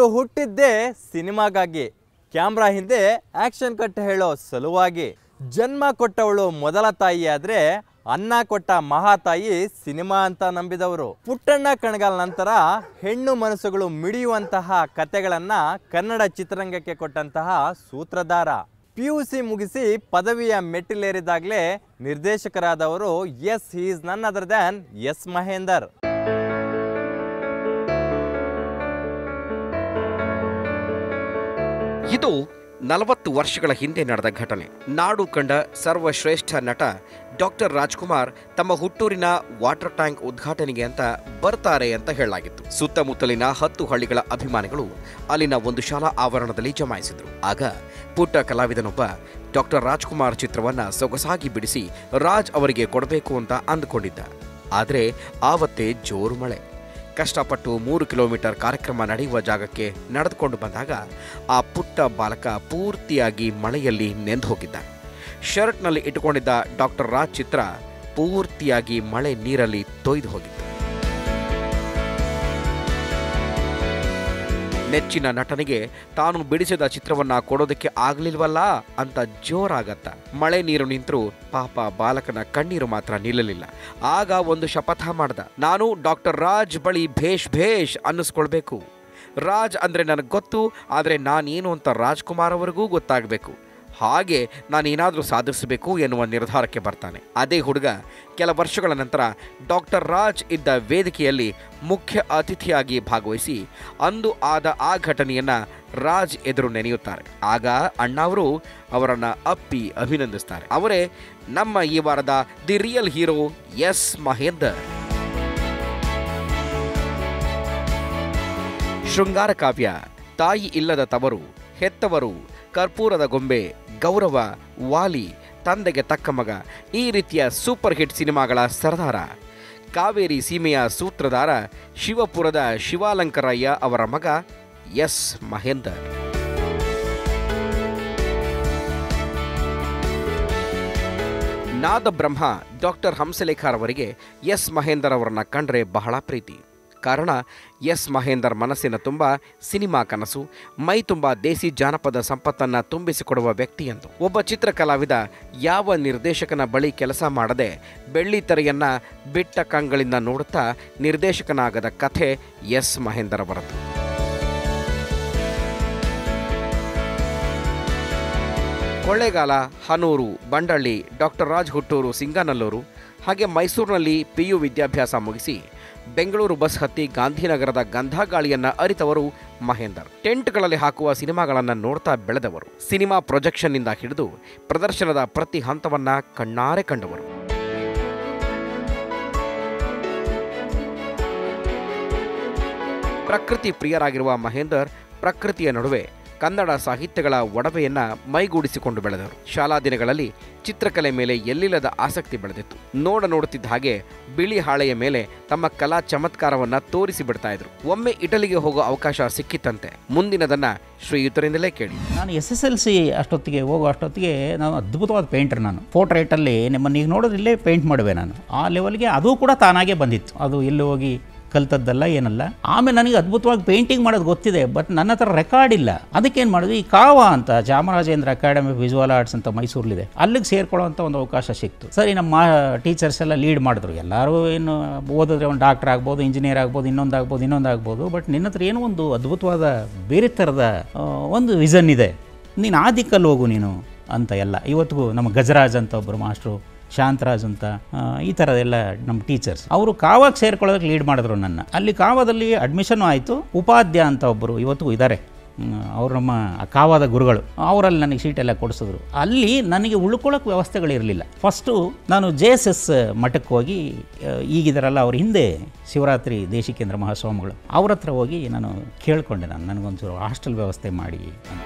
ಅವರು ಹುಟ್ಟಿದ್ದೇ ಸಿನಿಮಾಗಾಗಿ ಕ್ಯಾಮ್ರಾ ಹಿಂದೆ ಆಕ್ಷನ್ ಕಟ್ ಹೇಳೋ ಸಲುವಾಗಿ ಜನ್ಮ ಕೊಟ್ಟವಳು ಮೊದಲ ತಾಯಿ ಆದ್ರೆ ಅನ್ನ ಕೊಟ್ಟ ಮಹಾತಾಯಿ ಸಿನಿಮಾ ಅಂತ ನಂಬಿದವರು ಪುಟ್ಟಣ್ಣ ಕಣಗಾಲ್ ನಂತರ ಹೆಣ್ಣು ಮನಸ್ಸುಗಳು ಮಿಡಿಯುವಂತಹ ಕತೆಗಳನ್ನ ಕನ್ನಡ ಚಿತ್ರರಂಗಕ್ಕೆ ಕೊಟ್ಟಂತಹ ಸೂತ್ರಧಾರ ಪಿ ಯು ಸಿ ಮುಗಿಸಿ ಪದವಿಯ ಮೆಟ್ಟಿಲೇರಿದಾಗಲೇ ನಿರ್ದೇಶಕರಾದವರು S is none other than S Mahendar ಇದು ನಲವತ್ತು ವರ್ಷಗಳ ಹಿಂದೆ ನಡೆದ ಘಟನೆ ನಾಡು ಕಂಡ ಸರ್ವಶ್ರೇಷ್ಠ ನಟ ಡಾಕ್ಟರ್ ರಾಜ್ಕುಮಾರ್ ತಮ್ಮ ಹುಟ್ಟೂರಿನ ವಾಟರ್ ಟ್ಯಾಂಕ್ ಉದ್ಘಾಟನೆಗೆ ಅಂತ ಬರ್ತಾರೆ ಅಂತ ಹೇಳಲಾಗಿತ್ತು ಸುತ್ತಮುತ್ತಲಿನ ಹತ್ತು ಹಳ್ಳಿಗಳ ಅಭಿಮಾನಿಗಳು ಅಲ್ಲಿನ ಒಂದು ಶಾಲಾ ಆವರಣದಲ್ಲಿ ಜಮಾಯಿಸಿದ್ರು ಆಗ ಪುಟ್ಟ ಕಲಾವಿದನೊಬ್ಬ ಡಾಕ್ಟರ್ ರಾಜ್ಕುಮಾರ್ ಚಿತ್ರವನ್ನ ಸೊಗಸಾಗಿ ಬಿಡಿಸಿ ರಾಜ್ ಅವರಿಗೆ ಕೊಡಬೇಕು ಅಂತ ಅಂದುಕೊಂಡಿದ್ದ ಆದರೆ ಆವತ್ತೇ ಜೋರು ಮಳೆ ಕಷ್ಟಪಟ್ಟು ಮೂರು ಕಿಲೋಮೀಟರ್ ಕಾರ್ಯಕ್ರಮ ನಡೆಯುವ ಜಾಗಕ್ಕೆ ನಡೆದುಕೊಂಡು ಬಂದಾಗ ಆ ಪುಟ್ಟ ಬಾಲಕ ಪೂರ್ತಿಯಾಗಿ ಮಳೆಯಲ್ಲಿ ನೆಂದು ಹೋಗಿದ್ದ ಶರ್ಟ್ನಲ್ಲಿ ಇಟ್ಟುಕೊಂಡಿದ್ದ ಡಾಕ್ಟರ್ ರಾಜ್ ಚಿತ್ರ ಪೂರ್ತಿಯಾಗಿ ಮಳೆ ನೀರಲ್ಲಿ ತೊಯ್ದು ಹೋಗಿತ್ತು ನೆಚ್ಚಿನ ನಟನಿಗೆ ತಾನು ಬಿಡಿಸಿದ ಚಿತ್ರವನ್ನ ಕೊಡೋದಕ್ಕೆ ಆಗ್ಲಿಲ್ವಲ್ಲ ಅಂತ ಜೋರಾಗತ್ತ ಮಳೆ ನೀರು ನಿಂತರೂ ಪಾಪ ಬಾಲಕನ ಕಣ್ಣೀರು ಮಾತ್ರ ನಿಲ್ಲಲಿಲ್ಲ ಆಗ ಒಂದು ಶಪಥ ಮಾಡ್ದ ನಾನು ಡಾಕ್ಟರ್ ರಾಜ್ ಬಳಿ ಭೇಷ್ ಭೇಷ್ ಅನ್ನಿಸ್ಕೊಳ್ಬೇಕು ರಾಜ್ ಅಂದ್ರೆ ನನಗೆ ಗೊತ್ತು ಆದರೆ ನಾನೇನು ಅಂತ ರಾಜ್ಕುಮಾರ್ ಅವರಿಗೂ ಗೊತ್ತಾಗಬೇಕು ಹಾಗೆ ನಾನೇನಾದರೂ ಸಾಧಿಸಬೇಕು ಎನ್ನುವ ನಿರ್ಧಾರಕ್ಕೆ ಬರ್ತಾನೆ ಅದೇ ಹುಡುಗ ಕೆಲ ವರ್ಷಗಳ ನಂತರ ಡಾಕ್ಟರ್ ರಾಜ್ ಇದ್ದ ವೇದಿಕೆಯಲ್ಲಿ ಮುಖ್ಯ ಅತಿಥಿಯಾಗಿ ಭಾಗವಹಿಸಿ ಅಂದು ಆದ ಆ ಘಟನೆಯನ್ನ ರಾಜ್ ಎದುರು ನೆನೆಯುತ್ತಾರೆ ಆಗ ಅಣ್ಣಾವರು ಅವರನ್ನ ಅಪ್ಪಿ ಅಭಿನಂದಿಸ್ತಾರೆ ಅವರೇ ನಮ್ಮ ಈ ವಾರದ the real hero S Mahendar Shringara Kavya ತಾಯಿ ಇಲ್ಲದ ತವರು ಹೆತ್ತವರು ಕರ್ಪೂರದ ಗೊಂಬೆ ಗೌರವ ವಾಲಿ ತಂದೆಗೆ ತಕ್ಕ ಮಗ ಈ ರೀತಿಯ ಸೂಪರ್ ಹಿಟ್ ಸಿನಿಮಾಗಳ ಸರದಾರ ಕಾವೇರಿ ಸೀಮೆಯ ಸೂತ್ರಧಾರ ಶಿವಪುರದ ಶಿವಾಲಂಕರಯ್ಯ ಅವರ ಮಗ ಎಸ್ ಮಹೇಂದರ್ ನಾದ ಬ್ರಹ್ಮ ಡಾಕ್ಟರ್ ಹಂಸಲೇಖರ್ ಅವರಿಗೆ ಎಸ್ ಮಹೇಂದರ್ ಅವರನ್ನ ಕಂಡ್ರೆ ಬಹಳ ಪ್ರೀತಿ ಕಾರಣ ಎಸ್ ಮಹೇಂದರ್ ಮನಸ್ಸಿನ ತುಂಬ ಸಿನಿಮಾ ಕನಸು ಮೈ ತುಂಬ ದೇಸಿ ಜಾನಪದ ಸಂಪತ್ತನ್ನ ತುಂಬಿಸಿಕೊಡುವ ವ್ಯಕ್ತಿ ಎಂದು ಒಬ್ಬ ಚಿತ್ರಕಲಾವಿದ ಯಾವ ನಿರ್ದೇಶಕನ ಬಳಿ ಕೆಲಸ ಮಾಡದೆ ಬೆಳ್ಳಿ ತೆರೆಯನ್ನ ಬಿಟ್ಟ ಕಂಗಳಿಂದ ನೋಡುತ್ತಾ ನಿರ್ದೇಶಕನಾಗದ ಕಥೆ ಎಸ್ ಮಹೇಂದರ್ ಅವರದ್ದು ಕೊಳ್ಳೇಗಾಲ ಹನೂರು ಬಂಡಳ್ಳಿ ಡಾಕ್ಟರ್ ರಾಜ್ ಹುಟ್ಟೂರು ಸಿಂಗಾನಲ್ಲೂರು ಹಾಗೆ ಮೈಸೂರಿನಲ್ಲಿ ಪಿ ಯು ವಿದ್ಯಾಭ್ಯಾಸ ಮುಗಿಸಿ ಬೆಂಗಳೂರು ಬಸ್ ಹತ್ತಿ ಗಾಂಧಿನಗರದ ಗಂಧಾಗಾಳಿಯನ್ನ ಅರಿತವರು ಮಹೇಂದರ್ ಟೆಂಟ್ಗಳಲ್ಲಿ ಹಾಕುವ ಸಿನಿಮಾಗಳನ್ನು ನೋಡ್ತಾ ಬೆಳೆದವರು ಸಿನಿಮಾ ಪ್ರೊಜೆಕ್ಷನ್ನಿಂದ ಹಿಡಿದು ಪ್ರದರ್ಶನದ ಪ್ರತಿ ಹಂತವನ್ನ ಕಣ್ಣಾರೆ ಕಂಡವರು ಪ್ರಕೃತಿ ಪ್ರಿಯರಾಗಿರುವ ಮಹೇಂದರ್ ಪ್ರಕೃತಿಯ ನಡುವೆ ಕನ್ನಡ ಸಾಹಿತ್ಯಗಳ ಒಡವೆಯನ್ನ ಮೈಗೂಡಿಸಿಕೊಂಡು ಬೆಳೆದರು ಶಾಲಾ ದಿನಗಳಲ್ಲಿ ಚಿತ್ರಕಲೆ ಮೇಲೆ ಎಲ್ಲಿಲ್ಲದ ಆಸಕ್ತಿ ಬೆಳೆದಿತ್ತು ನೋಡ ನೋಡುತ್ತಿದ್ದ ಹಾಗೆ ಬಿಳಿ ಹಾಳೆಯ ಮೇಲೆ ತಮ್ಮ ಕಲಾ ಚಮತ್ಕಾರವನ್ನ ತೋರಿಸಿ ಬಿಡ್ತಾ ಇದ್ರು ಒಮ್ಮೆ ಇಟಲಿಗೆ ಹೋಗೋ ಅವಕಾಶ ಸಿಕ್ಕಿತ್ತಂತೆ ಮುಂದಿನದನ್ನ ಶ್ರೀಯುತರಿಂದಲೇ ಕೇಳಿ ನಾನು ಎಸ್ ಎಸ್ ಎಲ್ ಸಿ ಅಷ್ಟೊತ್ತಿಗೆ ಹೋಗೋ ಅಷ್ಟೊತ್ತಿಗೆ ನಾನು ಅದ್ಭುತವಾದ ಪೇಂಟರ್ ನಾನು ಫೋರ್ಟ್ರೇಟಲ್ಲಿ ನಿಮ್ಮನ್ನು ಈಗ ನೋಡಿದ್ರೆ ಇಲ್ಲೇ ಪೇಂಟ್ ಮಾಡುವೆ ನಾನು ಆ ಲೆವೆಲ್ಗೆ ಅದು ಕೂಡ ತಾನಾಗೆ ಬಂದಿತ್ತು ಅದು ಎಲ್ಲಿ ಹೋಗಿ ಕಲ್ತದ್ದಲ್ಲ ಏನಲ್ಲ ಆಮೇಲೆ ನನಗೆ ಅದ್ಭುತವಾಗಿ ಪೇಂಟಿಂಗ್ ಮಾಡೋದು ಗೊತ್ತಿದೆ ಬಟ್ ನನ್ನ ಹತ್ರ ರೆಕಾರ್ಡ್ ಇಲ್ಲ ಅದಕ್ಕೇನು ಮಾಡಿದ್ವಿ ಈ ಕಾವ ಅಂತ Chamarajendra academy of visual arts ಅಂತ ಮೈಸೂರಲ್ಲಿದೆ ಅಲ್ಲಿಗೆ ಸೇರ್ಕೊಳ್ಳೋಂಥ ಒಂದು ಅವಕಾಶ ಸಿಕ್ತು ಸರಿ ನಮ್ಮ ಟೀಚರ್ಸ್ ಎಲ್ಲ ಲೀಡ್ ಮಾಡಿದ್ರು ಎಲ್ಲರೂ ಏನು ಓದಿದ್ರೆ ಒಂದು ಡಾಕ್ಟರ್ ಆಗ್ಬೋದು ಇಂಜಿನಿಯರ್ ಆಗ್ಬೋದು ಇನ್ನೊಂದು ಆಗ್ಬೋದು ಇನ್ನೊಂದು ಆಗ್ಬೋದು ಬಟ್ ನಿನ್ನ ಹತ್ರ ಏನೋ ಒಂದು ಅದ್ಭುತವಾದ ಬೇರೆ ಥರದ ಆ, ಒಂದು ವಿಷನ್ ಇದೆ ನೀನು ಆ ದಿಕ್ಕಲ್ಲಿ ಹೋಗು ನೀನು ಅಂತ ಎಲ್ಲ ಇವತ್ತಿಗೂ ನಮ್ಮ ಗಜರಾಜ್ ಅಂತ ಒಬ್ಬರು ಮಾಸ್ಟ್ರು ಶಾಂತರಾಜ್ ಅಂತ ಆ, ಈ ಥರದೆಲ್ಲ ನಮ್ಮ ಟೀಚರ್ಸ್ ಅವರು ಕಾವಾಗಿ ಸೇರ್ಕೊಳ್ಳೋದಕ್ಕೆ ಲೀಡ್ ಮಾಡಿದ್ರು ನನ್ನ ಅಲ್ಲಿ ಕಾವದಲ್ಲಿ ಅಡ್ಮಿಷನ್ ಆಯಿತು ಉಪಾಧ್ಯ ಅಂತ ಒಬ್ಬರು ಇವತ್ತಿಗೂ ಇದ್ದಾರೆ ಅವರು ನಮ್ಮ ಆ ಕಾವಾದ ಗುರುಗಳು ಅವರಲ್ಲಿ ನನಗೆ ಶೀಟೆಲ್ಲ ಕೊಡಿಸಿದ್ರು ಅಲ್ಲಿ ನನಗೆ ಉಳ್ಕೊಳ್ಳೋಕೆ ವ್ಯವಸ್ಥೆಗಳಿರಲಿಲ್ಲ ಫಸ್ಟು ನಾನು ಜೆ ಎಸ್ ಎಸ್ ಮಠಕ್ಕೆ ಹೋಗಿ ಆ, ಈಗಿದಾರಲ್ಲ ಅವ್ರ ಹಿಂದೆ ಶಿವರಾತ್ರಿ ದೇಶಿಕೇಂದ್ರ ಮಹಾಸ್ವಾಮಿಗಳು ಅವ್ರ ಹತ್ರ ಹೋಗಿ ನಾನು ಕೇಳಿಕೊಂಡೆ ನಾನು ನನಗೊಂಚೂರು ಹಾಸ್ಟೆಲ್ ವ್ಯವಸ್ಥೆ ಮಾಡಿ ಅಂತ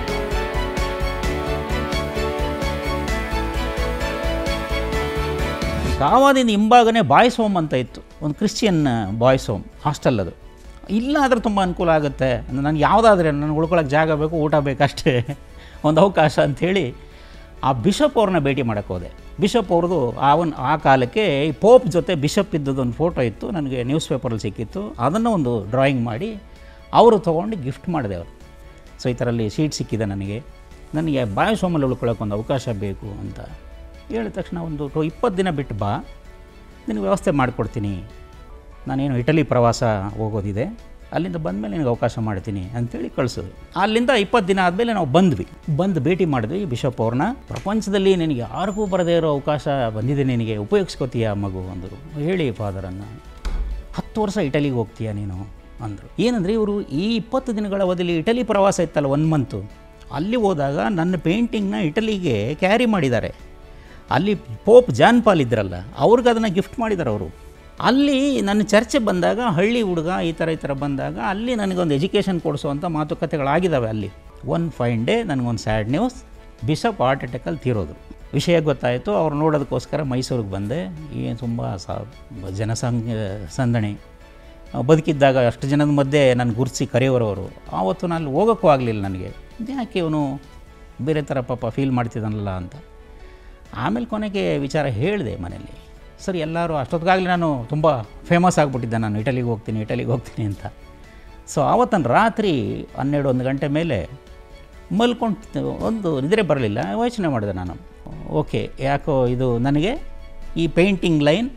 ಕಾವಾದಿಂದ ಹಿಂಭಾಗನೇ ಬಾಯ್ಸ್ ಹೋಮ್ ಅಂತ ಇತ್ತು ಒಂದು ಕ್ರಿಶ್ಚಿಯನ್ ಬಾಯ್ಸ್ ಹೋಮ್ ಹಾಸ್ಟೆಲ್ ಅದು ಇಲ್ಲ ಆದರೆ ತುಂಬ ಅನುಕೂಲ ಆಗುತ್ತೆ ನನಗೆ ಯಾವುದಾದ್ರೆ ನನಗೆ ಉಳ್ಕೊಳ್ಳೋಕೆ ಜಾಗ ಬೇಕು ಊಟ ಬೇಕಷ್ಟೇ ಒಂದು ಅವಕಾಶ ಅಂಥೇಳಿ ಆ ಬಿಷಪ್ ಅವ್ರನ್ನ ಭೇಟಿ ಮಾಡೋಕ್ಕೆ ಹೋದೆ ಬಿಷಪ್ ಅವ್ರದ್ದು ಆವನ್ ಆ ಕಾಲಕ್ಕೆ ಈ ಪೋಪ್ ಜೊತೆ ಬಿಷಪ್ ಇದ್ದದ್ದು ಒಂದು ಫೋಟೋ ಇತ್ತು ನನಗೆ ನ್ಯೂಸ್ ಪೇಪರಲ್ಲಿ ಸಿಕ್ಕಿತ್ತು ಅದನ್ನು ಒಂದು ಡ್ರಾಯಿಂಗ್ ಮಾಡಿ ಅವರು ತೊಗೊಂಡು ಗಿಫ್ಟ್ ಮಾಡಿದೆ ಅವರು ಸೊ ಈ ಥರಲ್ಲಿ ಸೀಟ್ ಸಿಕ್ಕಿದೆ ನನಗೆ ನನಗೆ ಬಾಯಸ್ವಾಮಲ್ಲಿ ಉಳ್ಕೊಳ್ಳೋಕೆ ಒಂದು ಅವಕಾಶ ಬೇಕು ಅಂತ ಹೇಳಿದ ತಕ್ಷಣ ಒಂದು ಟು ಇಪ್ಪತ್ತು ದಿನ ಬಿಟ್ಟು ಬಾ ನಿನಗೆ ವ್ಯವಸ್ಥೆ ಮಾಡಿಕೊಡ್ತೀನಿ ನಾನೇನು ಇಟಲಿ ಪ್ರವಾಸ ಹೋಗೋದಿದೆ ಅಲ್ಲಿಂದ ಬಂದಮೇಲೆ ನಿನಗೆ ಅವಕಾಶ ಮಾಡ್ತೀನಿ ಅಂತೇಳಿ ಕಳಿಸಿದ್ರು ಅಲ್ಲಿಂದ ಇಪ್ಪತ್ತು ದಿನ ಆದಮೇಲೆ ನಾವು ಬಂದ್ವಿ ಬಂದು ಭೇಟಿ ಮಾಡಿದ್ವಿ ಬಿಷಪ್ ಅವ್ರನ್ನ ಪ್ರಪಂಚದಲ್ಲಿ ನಿನಗೆ ಯಾರಿಗೂ ಬರದೇ ಇರೋ ಅವಕಾಶ ಬಂದಿದೆ ನಿನಗೆ ಉಪಯೋಗಿಸ್ಕೋತೀಯ ಮಗು ಅಂದರು ಹೇಳಿ ಫಾದರನ್ನು ಹತ್ತು ವರ್ಷ ಇಟಲಿಗೆ ಹೋಗ್ತೀಯ ನೀನು ಅಂದರು ಏನಂದರೆ ಇವರು ಈ ಇಪ್ಪತ್ತು ದಿನಗಳ ಅವಧಿಯಲ್ಲಿ ಇಟಲಿ ಪ್ರವಾಸ ಇತ್ತಲ್ಲ ಒನ್ ಮಂತು ಅಲ್ಲಿ ಹೋದಾಗ ನನ್ನ ಪೇಂಟಿಂಗ್ನ ಇಟಲಿಗೆ ಕ್ಯಾರಿ ಮಾಡಿದ್ದಾರೆ ಅಲ್ಲಿ ಪೋಪ್ ಜಾನ್ ಪಾಲ್ ಇದ್ರಲ್ಲ ಅವ್ರಿಗೆ ಅದನ್ನು ಗಿಫ್ಟ್ ಮಾಡಿದ್ದಾರೆ ಅವರು ಅಲ್ಲಿ ನನ್ನ ಚರ್ಚೆ ಬಂದಾಗ ಹಳ್ಳಿ ಹುಡುಗ ಈ ಥರ ಈ ಥರ ಬಂದಾಗ ಅಲ್ಲಿ ನನಗೊಂದು ಎಜುಕೇಷನ್ ಕೊಡಿಸುವಂಥ ಮಾತುಕತೆಗಳಾಗಿದ್ದಾವೆ ಅಲ್ಲಿ ಒನ್ ಫೈನ್ ಡೇ ನನಗೊಂದು ಸ್ಯಾಡ್ ನ್ಯೂಸ್ ಬಿಷಪ್ ಹಾರ್ಟ್ ಅಟ್ಯಾಕಲ್ಲಿ ತೀರೋದು ವಿಷಯ ಗೊತ್ತಾಯಿತು ಅವ್ರು ನೋಡೋದಕ್ಕೋಸ್ಕರ ಮೈಸೂರಿಗೆ ಬಂದೆ ಏನು ತುಂಬ ಸಾ ಜನಸಂಖ್ಯೆ ಸಂದಣಿ ಬದುಕಿದ್ದಾಗ ಅಷ್ಟು ಜನದ ಮಧ್ಯೆ ನಾನು ಗುರುತಿಸಿ ಕರೆಯೋರವರು ಆವತ್ತು ನಾನು ಅಲ್ಲಿ ಹೋಗೋಕ್ಕೂ ಆಗಲಿಲ್ಲ ನನಗೆ ಯಾಕೆ ಇವನು ಬೇರೆ ಥರ ಪಾಪ ಫೀಲ್ ಮಾಡ್ತಿದ್ದಾನಲ್ಲ ಅಂತ ಆಮೇಲೆ ಕೊನೆಗೆ ವಿಚಾರ ಹೇಳಿದೆ ಮನೇಲಿ ಸರ್ ಎಲ್ಲರೂ ಅಷ್ಟೊತ್ತಿಗಾಗಲೇ ನಾನು ತುಂಬ ಫೇಮಸ್ ಆಗಿಬಿಟ್ಟಿದ್ದೆ ನಾನು ಇಟಲಿಗೆ ಹೋಗ್ತೀನಿ ಇಟಲಿಗೆ ಹೋಗ್ತೀನಿ ಅಂತ ಸೊ ಆವತ್ತನ ರಾತ್ರಿ ಹನ್ನೆರಡು ಒಂದು ಗಂಟೆ ಮೇಲೆ ಮಲ್ಕೊಂಡು ಒಂದು ನಿದ್ರೆ ಬರಲಿಲ್ಲ ಯೋಚನೆ ಮಾಡಿದೆ ನಾನು ಓಕೆ ಯಾಕೋ ಇದು ನನಗೆ ಈ ಪೇಂಟಿಂಗ್ ಲೈನ್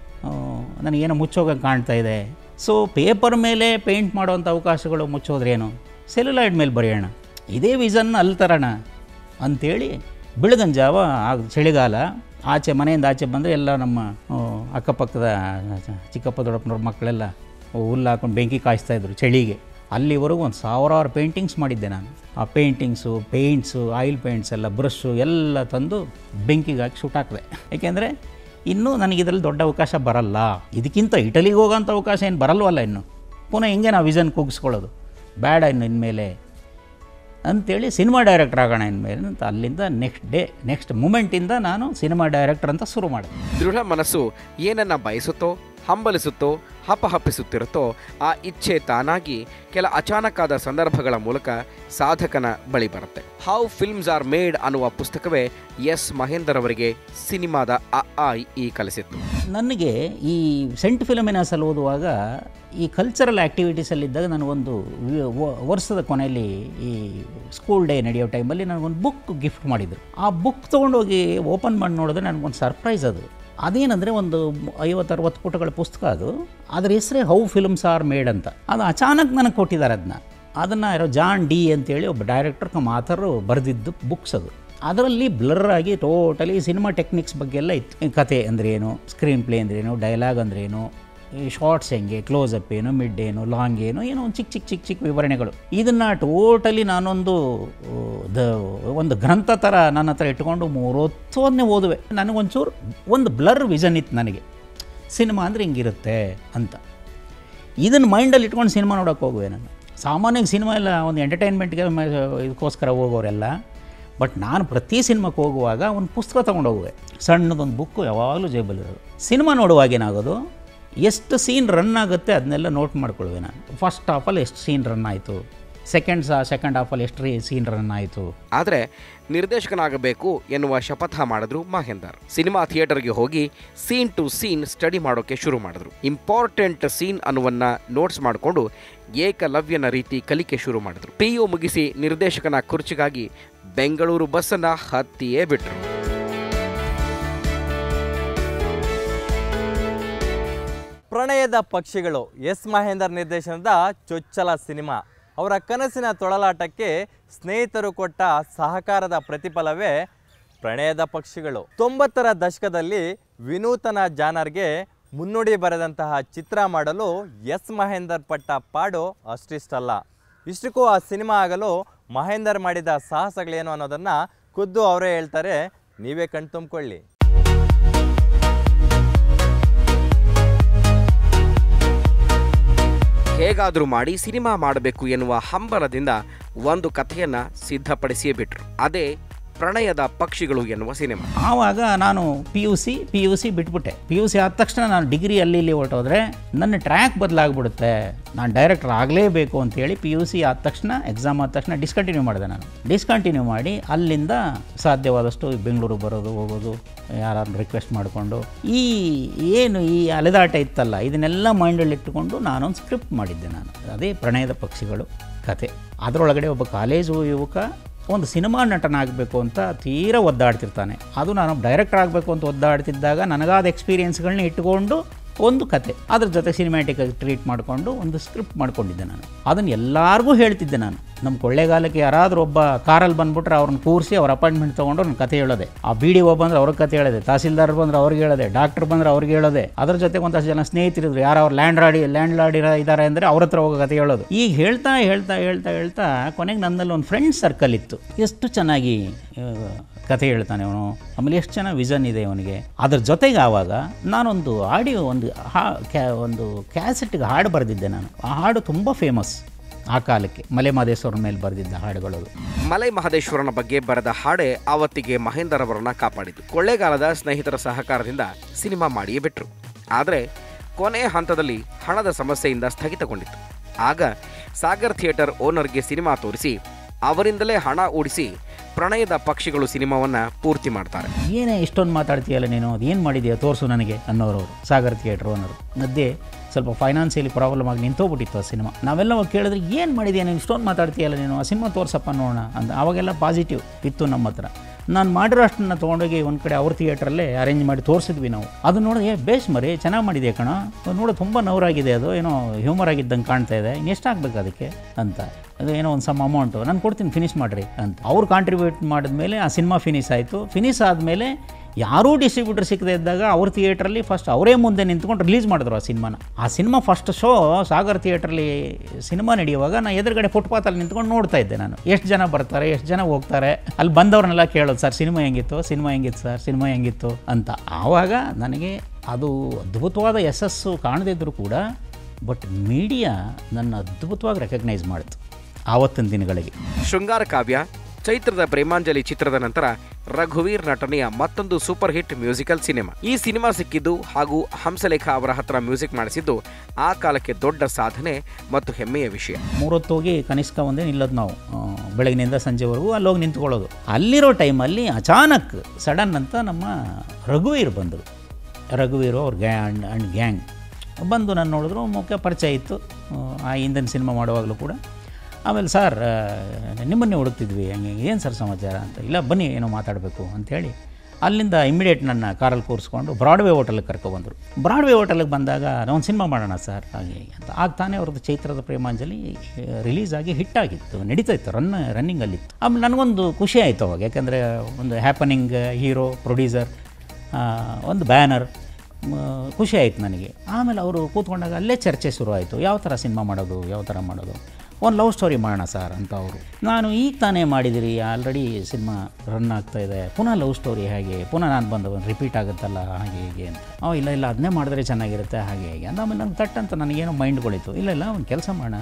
ನನಗೇನೋ ಮುಚ್ಚೋಗಂಗೆ ಕಾಣ್ತಾ ಇದೆ ಸೊ ಪೇಪರ್ ಮೇಲೆ ಪೇಂಟ್ ಮಾಡೋವಂಥ ಅವಕಾಶಗಳು ಮುಚ್ಚೋದ್ರೇನು ಸೆಲ್ಯುಲೈಡ್ ಮೇಲೆ ಬರೆಯೋಣ ಇದೇ ವಿಷನ್ ಅಲ್ಲಿ ತರೋಣ ಅಂಥೇಳಿ ಬೆಳಗನ್ ಜಾವ ಆಗ ಚಳಿಗಾಲ ಆಚೆ ಮನೆಯಿಂದ ಆಚೆ ಬಂದರೆ ಎಲ್ಲ ನಮ್ಮ ಆ, ಅಕ್ಕಪಕ್ಕದ ಚಿಕ್ಕಪ್ಪ ದೊಡ್ಡಪ್ಪನವ್ರ ಮಕ್ಕಳೆಲ್ಲ ಹುಲ್ಲು ಹಾಕೊಂಡು ಬೆಂಕಿ ಕಾಯಿಸ್ತಾ ಇದ್ರು ಚಳಿಗೆ ಅಲ್ಲಿವರೆಗೂ ಒಂದು ಸಾವಿರಾರು ಪೇಂಟಿಂಗ್ಸ್ ಮಾಡಿದ್ದೆ ನಾನು ಆ ಪೇಂಟಿಂಗ್ಸು ಪೇಂಟ್ಸು ಆಯಿಲ್ ಪೇಂಟ್ಸ್ ಎಲ್ಲ ಬ್ರಷ್ಷು ಎಲ್ಲ ತಂದು ಬೆಂಕಿಗೆ ಹಾಕಿ ಸುಟ್ಟಾಕಿದೆ ಏಕೆಂದರೆ ಇನ್ನೂ ನನಗೆ ಇದರಲ್ಲಿ ದೊಡ್ಡ ಅವಕಾಶ ಬರಲ್ಲ ಇದಕ್ಕಿಂತ ಇಟಲಿಗೆ ಹೋಗೋಂಥ ಅವಕಾಶ ಏನು ಬರಲ್ವಲ್ಲ ಇನ್ನು ಪುನಃ ಹಿಂಗೆ ನಾವು ವಿಷನ್ ಕೂಗಿಸ್ಕೊಳ್ಳೋದು ಬೇಡ ಇನ್ನು ಇನ್ಮೇಲೆ ಅಂತೇಳಿ ಸಿನಿಮಾ ಡೈರೆಕ್ಟರ್ ಆಗೋಣ ಇನ್ಮೇಲೆ ಅಂತ ಅಲ್ಲಿಂದ ನೆಕ್ಸ್ಟ್ ಡೇ ನೆಕ್ಸ್ಟ್ ಮೂಮೆಂಟಿಂದ ನಾನು ಸಿನಿಮಾ ಡೈರೆಕ್ಟರ್ ಅಂತ ಶುರು ಮಾಡಿದೆ ದೃಢ ಮನಸ್ಸು ಏನನ್ನ ಬಯಸುತ್ತೋ ಹಂಬಲಿಸುತ್ತೋ ಹಪಹಪಿಸುತ್ತಿರುತ್ತೋ ಆ ಇಚ್ಛೆ ತಾನಾಗಿ ಕೆಲ ಅಚಾನಕ್ಕಾದ ಸಂದರ್ಭಗಳ ಮೂಲಕ ಸಾಧಕನ ಬಳಿ ಬರುತ್ತೆ ಹೌ ಫಿಲ್ಮ್ಸ್ ಆರ್ ಮೇಡ್ ಅನ್ನುವ ಪುಸ್ತಕವೇ ಎಸ್ ಮಹೇಂದರ್ ಅವರಿಗೆ ಸಿನಿಮಾದ ಅ ಆ ಇ, ಈ ಕಲಿಸಿತ್ತು ನನಗೆ ಈ ಸೆಂಟ್ ಫಿಲಮಿನಾಸಲ್ಲಿ ಓದುವಾಗ ಈ ಕಲ್ಚರಲ್ ಆ್ಯಕ್ಟಿವಿಟೀಸಲ್ಲಿದ್ದಾಗ ನನಗೊಂದು ವಿ- ವ- ವರ್ಷದ ಕೊನೆಯಲ್ಲಿ ಈ ಸ್ಕೂಲ್ ಡೇ ನಡೆಯೋ ಟೈಮಲ್ಲಿ ನನಗೊಂದು ಬುಕ್ ಗಿಫ್ಟ್ ಮಾಡಿದರು ಆ ಬುಕ್ ತೊಗೊಂಡೋಗಿ ಓಪನ್ ಮಾಡಿ ನೋಡಿದ್ರೆ ನನಗೊಂದು ಸರ್ಪ್ರೈಸ್ ಅದು ಅದೇನಂದರೆ ಒಂದು ಐವತ್ತು ಅರವತ್ತು ಪುಟಗಳ ಪುಸ್ತಕ ಅದು ಅದ್ರ ಹೆಸರೇ ಹೌ ಫಿಲ್ಮ್ಸ್ ಆರ್ ಮೇಡ್ ಅಂತ ಅದು ಅಚಾನಕ್ ನನಗೆ ಕೊಟ್ಟಿದ್ದಾರೆ ಅದನ್ನ ಅದನ್ನು ಯಾರೋ ಜಾನ್ ಡಿ ಅಂತೇಳಿ ಒಬ್ಬ ಡೈರೆಕ್ಟರ್ ಕಮ್ ಆಥರು ಬರೆದಿದ್ದು ಬುಕ್ಸ್ ಅದು ಅದರಲ್ಲಿ ಬ್ಲರ್ ಆಗಿ ಟೋಟಲಿ ಸಿನಿಮಾ ಟೆಕ್ನಿಕ್ಸ್ ಬಗ್ಗೆ ಎಲ್ಲ ಇತ್ತು ಈ ಕತೆ ಅಂದ್ರೆ ಏನು ಸ್ಕ್ರೀನ್ ಪ್ಲೇ ಅಂದ್ರೆ ಏನು ಡೈಲಾಗ್ ಅಂದ್ರೆ ಏನು ಈ ಶಾರ್ಟ್ಸ್ ಹೆಂಗೆ ಕ್ಲೋಸ್ ಅಪ್ ಏನು ಮಿಡ್ ಏನು ಲಾಂಗ್ ಏನು ಏನೋ ಒಂದು ಚಿಕ್ಕ ಚಿಕ್ಕ ಚಿಕ್ಕ ಚಿಕ್ಕ ವಿವರಣೆಗಳು ಇದನ್ನು ಟೋಟಲಿ ನಾನೊಂದು ಆ, ದ ಒಂದು ಗ್ರಂಥ ಥರ ನನ್ನ ಹತ್ರ ಇಟ್ಕೊಂಡು ಮೂರೊತ್ತೋದನ್ನೇ ಓದುವೆ ನನಗೊಂಚೂರು ಒಂದು ಬ್ಲರ್ ವಿಷನ್ ಇತ್ತು ನನಗೆ ಸಿನಿಮಾ ಅಂದರೆ ಹಿಂಗಿರುತ್ತೆ ಅಂತ ಇದನ್ನು ಮೈಂಡಲ್ಲಿ ಇಟ್ಕೊಂಡು ಸಿನಿಮಾ ನೋಡೋಕೆ ಹೋಗುವೆ ನಾನು ಸಾಮಾನ್ಯವಾಗಿ ಸಿನಿಮಾ ಎಲ್ಲ ಒಂದು ಎಂಟರ್ಟೈನ್ಮೆಂಟ್ಗೆ ಮ- ಇದಕ್ಕೋಸ್ಕರ ಹೋಗೋರೆಲ್ಲ ಬಟ್ ನಾನು ಪ್ರತಿ ಸಿನಿಮಾಕ್ಕೆ ಹೋಗುವಾಗ ಒಂದು ಪುಸ್ತಕ ತೊಗೊಂಡು ಹೋಗುವೆ ಸಣ್ಣದೊಂದು ಬುಕ್ಕು ಯಾವಾಗಲೂ ಜೇಬಲ್ಲಿರೋದು ಸಿನಿಮಾ ನೋಡುವಾಗ ಏನಾಗೋದು ಎಷ್ಟು ಸೀನ್ ರನ್ ಆಗುತ್ತೆ ಅದನ್ನೆಲ್ಲ ನೋಟ್ ಮಾಡ್ಕೊಳ್ವೆ ನಾನು ಫಸ್ಟ್ ಹಾಫಲ್ಲಿ ಎಷ್ಟು ಸೀನ್ ರನ್ ಆಯಿತು ಸೆಕೆಂಡ್ ಸಹ ಸೆಕೆಂಡ್ ಹಾಫಲ್ಲಿ ಎಷ್ಟು ರೀ ಸೀನ್ ರನ್ ಆಯಿತು ಆದರೆ ನಿರ್ದೇಶಕನಾಗಬೇಕು ಎನ್ನುವ ಶಪಥ ಮಾಡಿದ್ರು ಮಹೇಂದರ್ ಸಿನಿಮಾ ಥಿಯೇಟರ್ಗೆ ಹೋಗಿ ಸೀನ್ ಟು ಸೀನ್ ಸ್ಟಡಿ ಮಾಡೋಕೆ ಶುರು ಮಾಡಿದ್ರು ಇಂಪಾರ್ಟೆಂಟ್ ಸೀನ್ ಅನ್ನುವನ್ನ ನೋಟ್ಸ್ ಮಾಡಿಕೊಂಡು ಏಕಲವ್ಯನ ರೀತಿ ಕಲಿಕೆ ಶುರು ಮಾಡಿದ್ರು ಪಿ ಯು ಮುಗಿಸಿ ನಿರ್ದೇಶಕನ ಕುರ್ಚಿಗಾಗಿ ಬೆಂಗಳೂರು ಬಸ್ಸನ್ನ ಹತ್ತಿಯೇ ಬಿಟ್ರು ಪ್ರಣಯದ ಪಕ್ಷಿಗಳು ಎಸ್ ಮಹೇಂದರ್ ನಿರ್ದೇಶನದ ಚೊಚ್ಚಲ ಸಿನಿಮಾ ಅವರ ಕನಸಿನ ತೊಳಲಾಟಕ್ಕೆ ಸ್ನೇಹಿತರು ಕೊಟ್ಟ ಸಹಕಾರದ ಪ್ರತಿಫಲವೇ ಪ್ರಣಯದ ಪಕ್ಷಿಗಳು ತೊಂಬತ್ತರ ದಶಕದಲ್ಲಿ ವಿನೂತನ ಜಾನರ್ಗೆ ಮುನ್ನುಡಿ ಬರೆದಂತಹ ಚಿತ್ರ ಮಾಡಲು ಎಸ್ ಮಹೇಂದರ್ ಪಟ್ಟ ಪಾಡು ಅಷ್ಟಿಷ್ಟಲ್ಲ ಇಷ್ಟಕ್ಕೂ ಆ ಸಿನಿಮಾ ಆಗಲು ಮಹೇಂದರ್ ಮಾಡಿದ ಸಾಹಸಗಳೇನು ಅನ್ನೋದನ್ನು ಖುದ್ದು ಅವರೇ ಹೇಳ್ತಾರೆ ನೀವೇ ಕಣ್ತುಂಬ್ಕೊಳ್ಳಿ ಹೇಗಾದರೂ ಮಾಡಿ ಸಿನಿಮಾ ಮಾಡಬೇಕು ಎನ್ನುವ ಹಂಬಲದಿಂದ ಒಂದು ಕಥೆಯನ್ನ ಸಿದ್ಧಪಡಿಸಿಯೇ ಬಿಟ್ರು ಅದೇ ಪ್ರಣಯದ ಪಕ್ಷಿಗಳು ಎನ್ನುವ ಸಿನಿಮಾ ಆವಾಗ ನಾನು P U C P U C ಬಿಟ್ಬಿಟ್ಟೆ ಪಿ ಯು ಸಿ ಆದ ತಕ್ಷಣ ನಾನು ಡಿಗ್ರಿ ಅಲ್ಲಿ ಇಲ್ಲಿ ಹೊರಟೋದ್ರೆ ನನ್ನ ಟ್ರ್ಯಾಕ್ ಬದಲಾಗ್ಬಿಡುತ್ತೆ ನಾನು ಡೈರೆಕ್ಟರ್ ಆಗಲೇಬೇಕು ಅಂತೇಳಿ ಪಿ ಯು ಸಿ ಆದ ತಕ್ಷಣ ಎಕ್ಸಾಮ್ ಆದ ತಕ್ಷಣ ಡಿಸ್ಕಂಟಿನ್ಯೂ ಮಾಡಿದೆ ನಾನು ಡಿಸ್ಕಂಟಿನ್ಯೂ ಮಾಡಿ ಅಲ್ಲಿಂದ ಸಾಧ್ಯವಾದಷ್ಟು ಬೆಂಗಳೂರು ಬರೋದು ಹೋಗೋದು ಯಾರಾದ್ರು ರಿಕ್ವೆಸ್ಟ್ ಮಾಡಿಕೊಂಡು ಈ ಏನು ಈ ಅಲೆದಾಟ ಇತ್ತಲ್ಲ ಇದನ್ನೆಲ್ಲ ಮೈಂಡಲ್ಲಿ ಇಟ್ಟುಕೊಂಡು ನಾನೊಂದು ಸ್ಕ್ರಿಪ್ಟ್ ಮಾಡಿದ್ದೆ ನಾನು ಅದೇ ಪ್ರಣಯದ ಪಕ್ಷಿಗಳು ಕತೆ ಅದರೊಳಗಡೆ ಒಬ್ಬ ಕಾಲೇಜು ಯುವಕ ಒಂದು ಸಿನಿಮಾ ನಟನಾಗಬೇಕು ಅಂತ ತೀರಾ ಒದ್ದಾಡ್ತಿರ್ತಾನೆ ಅದು ನಾನು ಡೈರೆಕ್ಟರ್ ಆಗಬೇಕು ಅಂತ ಒದ್ದಾಡ್ತಿದ್ದಾಗ ನನಗಾದ ಎಕ್ಸ್ಪೀರಿಯನ್ಸ್ಗಳನ್ನ ಇಟ್ಕೊಂಡು ಒಂದು ಕತೆ ಅದ್ರ ಜೊತೆ ಸಿನಿಮ್ಯಾಟಿಕ್ ಆಗಿ ಟ್ರೀಟ್ ಮಾಡಿಕೊಂಡು ಒಂದು ಸ್ಕ್ರಿಪ್ಟ್ ಮಾಡ್ಕೊಂಡಿದ್ದೆ ನಾನು ಅದನ್ನು ಎಲ್ಲರಿಗೂ ಹೇಳ್ತಿದ್ದೆ ನಾನು ನಮ್ಮ ಕೊಳ್ಳೇಗಾಲಕ್ಕೆ ಯಾರಾದರೂ ಒಬ್ಬ ಕಾರಲ್ಲಿ ಬಂದ್ಬಿಟ್ರೆ ಅವ್ರನ್ನ ಕೂರಿಸಿ ಅವ್ರ ಅಪಾಯಿಂಟ್ಮೆಂಟ್ ತೊಗೊಂಡು ನನ್ನ ಕತೆ ಹೇಳೋದೆ ಆ ಬಿ ಡಿ ಒ ಬಂದ್ರೆ ಅವ್ರ ಕತೆ ಹೇಳೋದೆ ತಹಸೀಲ್ದಾರ್ ಬಂದ್ರೆ ಅವ್ರಿಗೆ ಹೇಳೋದೆ ಡಾಕ್ಟರ್ ಬಂದ್ರೆ ಅವ್ರಿಗೆ ಹೇಳೋದೆ ಅದ್ರ ಜೊತೆ ಒಂದಷ್ಟು ಜನ ಸ್ನೇಹಿತರಿದ್ರು ಯಾರು ಅವ್ರು ಲ್ಯಾಂಡ್ ಲಾಡಿ ಲ್ಯಾಂಡ್ ಲಾಡಿ ಇದ್ದಾರೆ ಅಂದರೆ ಅವ್ರ ಹತ್ರ ಹೋಗೋ ಕತೆ ಹೇಳೋದು ಈಗ ಹೇಳ್ತಾ ಹೇಳ್ತಾ ಹೇಳ್ತಾ ಹೇಳ್ತಾ ಕೊನೆಗೆ ನನ್ನಲ್ಲಿ ಒಂದು ಫ್ರೆಂಡ್ ಸರ್ಕಲ್ ಇತ್ತು ಎಷ್ಟು ಚೆನ್ನಾಗಿ ಆ, ಕತೆ ಹೇಳ್ತಾನೆ ಅವನು ಆಮೇಲೆ ಎಷ್ಟು ಚೆನ್ನಾಗಿ ವಿಷನ್ ಇದೆ ಅವನಿಗೆ ಅದ್ರ ಜೊತೆಗೆ ಆವಾಗ ನಾನೊಂದು ಆಡಿಯೋ ಒಂದು ಹಾ ಕ್ಯಾ ಒಂದು ಕ್ಯಾಸೆಟ್ಗೆ ಹಾಡು ಬರೆದಿದ್ದೆ ನಾನು ಆ ಹಾಡು ತುಂಬ ಫೇಮಸ್ ಆ ಕಾಲಕ್ಕೆ ಮಲೆ ಮಾದೇಶ್ವರನ ಮೇಲೆ ಬರೆದಿದ್ದ ಹಾಡುಗಳು ಮಲೈ ಮಹದೇಶ್ವರನ ಬಗ್ಗೆ ಬರೆದ ಹಾಡೆ ಆವತ್ತಿಗೆ ಮಹೇಂದರ್ ಅವರನ್ನ ಕಾಪಾಡಿತು ಕೊಳ್ಳೇಗಾಲದ ಸ್ನೇಹಿತರ ಸಹಕಾರದಿಂದ ಸಿನಿಮಾ ಮಾಡಿಯೇ ಬಿಟ್ರು ಆದರೆ ಕೊನೆಯ ಹಂತದಲ್ಲಿ ಹಣದ ಸಮಸ್ಯೆಯಿಂದ ಸ್ಥಗಿತಗೊಂಡಿತ್ತು ಆಗ ಸಾಗರ್ ಥಿಯೇಟರ್ ಓನರ್ಗೆ ಸಿನಿಮಾ ತೋರಿಸಿ ಅವರಿಂದಲೇ ಹಣ ಉಳಿಸಿ ಪ್ರಣಯದ ಪಕ್ಷಿಗಳು ಸಿನಿಮಾವನ್ನ ಪೂರ್ತಿ ಮಾಡ್ತಾರೆ ಏನೇ ಇಷ್ಟೊಂದು ಮಾತಾಡ್ತೀಯಲ್ಲ ನೀನು ಅದೇನು ಮಾಡಿದೆಯಾ ತೋರಿಸು ನನಗೆ ಅನ್ನೋರು ಅವರು ಸಾಗರ್ ಥಿಯೇಟ್ರ್ ಓನರು ಮಧ್ಯೆ ಸ್ವಲ್ಪ ಫೈನಾನ್ಸಿಯಲಿ ಪ್ರಾಬ್ಲಮ್ ಆಗಿ ನಿಂತೋಗ್ಬಿಟ್ಟಿತ್ತು ಆ ಸಿನಿಮಾ ನಾವೆಲ್ಲ ಹೋಗಿ ಕೇಳಿದ್ರೆ ಏನು ಮಾಡಿದೆಯಾ ನೀನು ಇಷ್ಟೊಂದು ಮಾತಾಡ್ತೀಯಲ್ಲ ನೀನು ಆ ಸಿನಿಮಾ ತೋರ್ಸಪ್ಪ ನೋಡೋಣ ಅಂತ ಅವಾಗೆಲ್ಲ ಪಾಸಿಟಿವ್ ಇತ್ತು ನಮ್ಮ ಹತ್ರ ನಾನು ಮಾಡಿರೋ ಅಷ್ಟನ್ನು ತೊಗೊಂಡೋಗಿ ಒಂದು ಕಡೆ ಅವ್ರ ಥಿಯೇಟ್ರಲ್ಲೇ ಅರೇಂಜ್ ಮಾಡಿ ತೋರಿಸಿದ್ವಿ ನಾವು ಅದು ನೋಡಿ ಏ ಬೇಸ್ ಮರಿ ಚೆನ್ನಾಗಿ ಮಾಡಿದೆ ಕಣ ನೋಡು ತುಂಬ ನವರಾಗಿದೆ ಅದು ಏನೋ ಹ್ಯೂಮರ್ ಆಗಿದ್ದಂಗೆ ಕಾಣ್ತಾ ಇದೆ ಇನ್ನೆಷ್ಟು ಆಗಬೇಕು ಅದಕ್ಕೆ ಅಂತ ಅದು ಏನೋ ಒಂದು ಸಮ್ ಅಮೌಂಟು ನಾನು ಕೊಡ್ತೀನಿ ಫಿನಿಷ್ ಮಾಡಿರಿ ಅಂತ ಅವ್ರು ಕಾಂಟ್ರಿಬ್ಯೂಟ್ ಮಾಡಿದ್ಮೇಲೆ ಆ ಸಿನಿಮಾ ಫಿನಿಶ್ ಆಯಿತು ಫಿನಿಶ್ ಆದಮೇಲೆ ಯಾರೂ ಡಿಸ್ಟ್ರಿಬ್ಯೂಟರ್ ಸಿಕ್ಕದೇ ಇದ್ದಾಗ ಅವ್ರ ಥಿಯೇಟ್ರಲ್ಲಿ ಫಸ್ಟ್ ಅವರೇ ಮುಂದೆ ನಿಂತ್ಕೊಂಡು ರಿಲೀಸ್ ಮಾಡಿದ್ರು ಆ ಸಿನಿಮಾನ ಆ ಸಿನಿಮಾ ಫಸ್ಟ್ ಶೋ ಸಾಗರ್ ಥಿಯೇಟ್ರಲ್ಲಿ ಸಿನಿಮಾ ನಡೆಯುವಾಗ ನಾನು ಎದುರುಗಡೆ ಫುಟ್ಪಾತಲ್ಲಿ ನಿಂತ್ಕೊಂಡು ನೋಡ್ತಾ ಇದ್ದೆ ನಾನು ಎಷ್ಟು ಜನ ಬರ್ತಾರೆ ಎಷ್ಟು ಜನ ಹೋಗ್ತಾರೆ ಅಲ್ಲಿ ಬಂದವ್ರನ್ನೆಲ್ಲ ಕೇಳೋದು ಸರ್ ಸಿನಿಮಾ ಹೆಂಗಿತ್ತು ಸಿನಿಮಾ ಹೆಂಗಿತ್ತು ಸರ್ ಸಿನಿಮಾ ಹೆಂಗಿತ್ತು ಅಂತ ಆವಾಗ ನನಗೆ ಅದು ಅದ್ಭುತವಾದ ಯಶಸ್ಸು ಕಾಣದಿದ್ದರೂ ಕೂಡ ಬಟ್ ಮೀಡಿಯಾ ನನ್ನ ಅದ್ಭುತವಾಗಿ ರೆಕಗ್ನೈಸ್ ಮಾಡಿತು ಆವತ್ತಿನ ದಿನಗಳಿಗೆ ಶೃಂಗಾರ ಕಾವ್ಯ ಚೈತ್ರದ ಪ್ರೇಮಾಂಜಲಿ ಚಿತ್ರದ ನಂತರ ರಘುವೀರ್ ನಟನೆಯ ಮತ್ತೊಂದು ಸೂಪರ್ ಹಿಟ್ ಮ್ಯೂಸಿಕಲ್ ಸಿನಿಮಾ ಈ ಸಿನಿಮಾ ಸಿಕ್ಕಿದ್ದು ಹಾಗೂ ಹಂಸಲೇಖ ಅವರ ಹತ್ರ ಮ್ಯೂಸಿಕ್ ಮಾಡಿಸಿದ್ದು ಆ ಕಾಲಕ್ಕೆ ದೊಡ್ಡ ಸಾಧನೆ ಮತ್ತು ಹೆಮ್ಮೆಯ ವಿಷಯ ಮೂರೊತ್ತು ಹೋಗಿ ಕನಿಷ್ಠ ಒಂದೇ ನಿಲ್ಲೋದು ನಾವು ಆ, ಬೆಳಗಿನಿಂದ ಸಂಜೆವರೆಗೂ ಅಲ್ಲಿ ಹೋಗಿ ನಿಂತ್ಕೊಳ್ಳೋದು ಅಲ್ಲಿರೋ ಟೈಮಲ್ಲಿ ಅಚಾನಕ್ ಸಡನ್ ಅಂತ ನಮ್ಮ ರಘುವೀರ್ ಬಂದರು ರಘುವೀರು ಅವ್ರ ಗ್ಯಾ ಅಂಡ್ ಅಂಡ್ ಗ್ಯಾಂಗ್ ಬಂದು ನಾನು ನೋಡಿದ್ರು ಮುಖ್ಯ ಪರಿಚಯ ಇತ್ತು ಆ, ಆ ಹಿಂದಿನ ಸಿನಿಮಾ ಮಾಡುವಾಗಲೂ ಕೂಡ ಆಮೇಲೆ ಸರ್ ಆ, ನಿಮ್ಮನ್ನೇ ಹುಡುಕ್ತಿದ್ವಿ ಹಂಗೆ ಏನು ಸರ್ ಸಮಾಚಾರ ಅಂತ ಇಲ್ಲ ಬನ್ನಿ ಏನೋ ಮಾತಾಡಬೇಕು ಅಂಥೇಳಿ ಅಲ್ಲಿಂದ ಇಮಿಡಿಯೇಟ್ ನನ್ನ ಕಾರಲ್ಲಿ ಕೂರಿಸ್ಕೊಂಡು ಬ್ರಾಡ್ವೇ ಹೋಟೆಲ್ಗೆ ಕರ್ಕೊಬಂದರು ಬ್ರಾಡ್ವೇ ಹೋಟೆಲ್ಗೆ ಬಂದಾಗ ಒಂದು ಸಿನಿಮಾ ಮಾಡೋಣ ಸರ್ ಹಾಗೆ ಹೀಗೆ ಅಂತ ಆಗ ತಾನೇ ಅವ್ರದ್ದು ಚೈತ್ರದ ಪ್ರೇಮಾಂಜಲಿ ರಿಲೀಸ್ ಆಗಿ ಹಿಟ್ ಆಗಿತ್ತು ನಡೀತಾ ಇತ್ತು ರನ್ ರನ್ನಿಂಗಲ್ಲಿತ್ತು ಆಮೇಲೆ ನನಗೊಂದು ಖುಷಿ ಆಯಿತು ಅವಾಗ ಯಾಕೆಂದರೆ ಒಂದು ಹ್ಯಾಪನಿಂಗ್ ಹೀರೋ ಪ್ರೊಡ್ಯೂಸರ್ ಒಂದು ಬ್ಯಾನರ್ ಖುಷಿ ಆಯಿತು ನನಗೆ ಆಮೇಲೆ ಅವರು ಕೂತ್ಕೊಂಡಾಗ ಅಲ್ಲೇ ಚರ್ಚೆ ಶುರು ಆಯಿತು ಯಾವ ಥರ ಸಿನಿಮಾ ಮಾಡೋದು ಯಾವ ಥರ ಮಾಡೋದು ಒಂದು ಲವ್ ಸ್ಟೋರಿ ಮಾಡೋಣ ಸರ್ ಅಂತ ಅವರು ನಾನು ಈಗ ತಾನೇ ಮಾಡಿದಿರಿ ಆಲ್ರೆಡಿ ಸಿನಿಮಾ ರನ್ ಆಗ್ತಾ ಇದೆ ಪುನಃ ಲವ್ ಸ್ಟೋರಿ ಹೇಗೆ ಪುನಃ ನಾನು ಬಂದು ರಿಪೀಟ್ ಆಗುತ್ತಲ್ಲ ಹಾಗೆ ಹೀಗೆ ಅಂತ ಓ ಇಲ್ಲ ಇಲ್ಲ ಅದನ್ನೇ ಮಾಡಿದ್ರೆ ಚೆನ್ನಾಗಿರುತ್ತೆ ಹಾಗೆ ಹೀಗೆ ಅಂತ ಆಮೇಲೆ ನಂಗೆ ತಟ್ ಅಂತ ನನಗೇನೋ ಮೈಂಡ್ಗಳಿತ್ತು ಇಲ್ಲ ಇಲ್ಲ ಒಂದು ಕೆಲಸ ಮಾಡೋಣ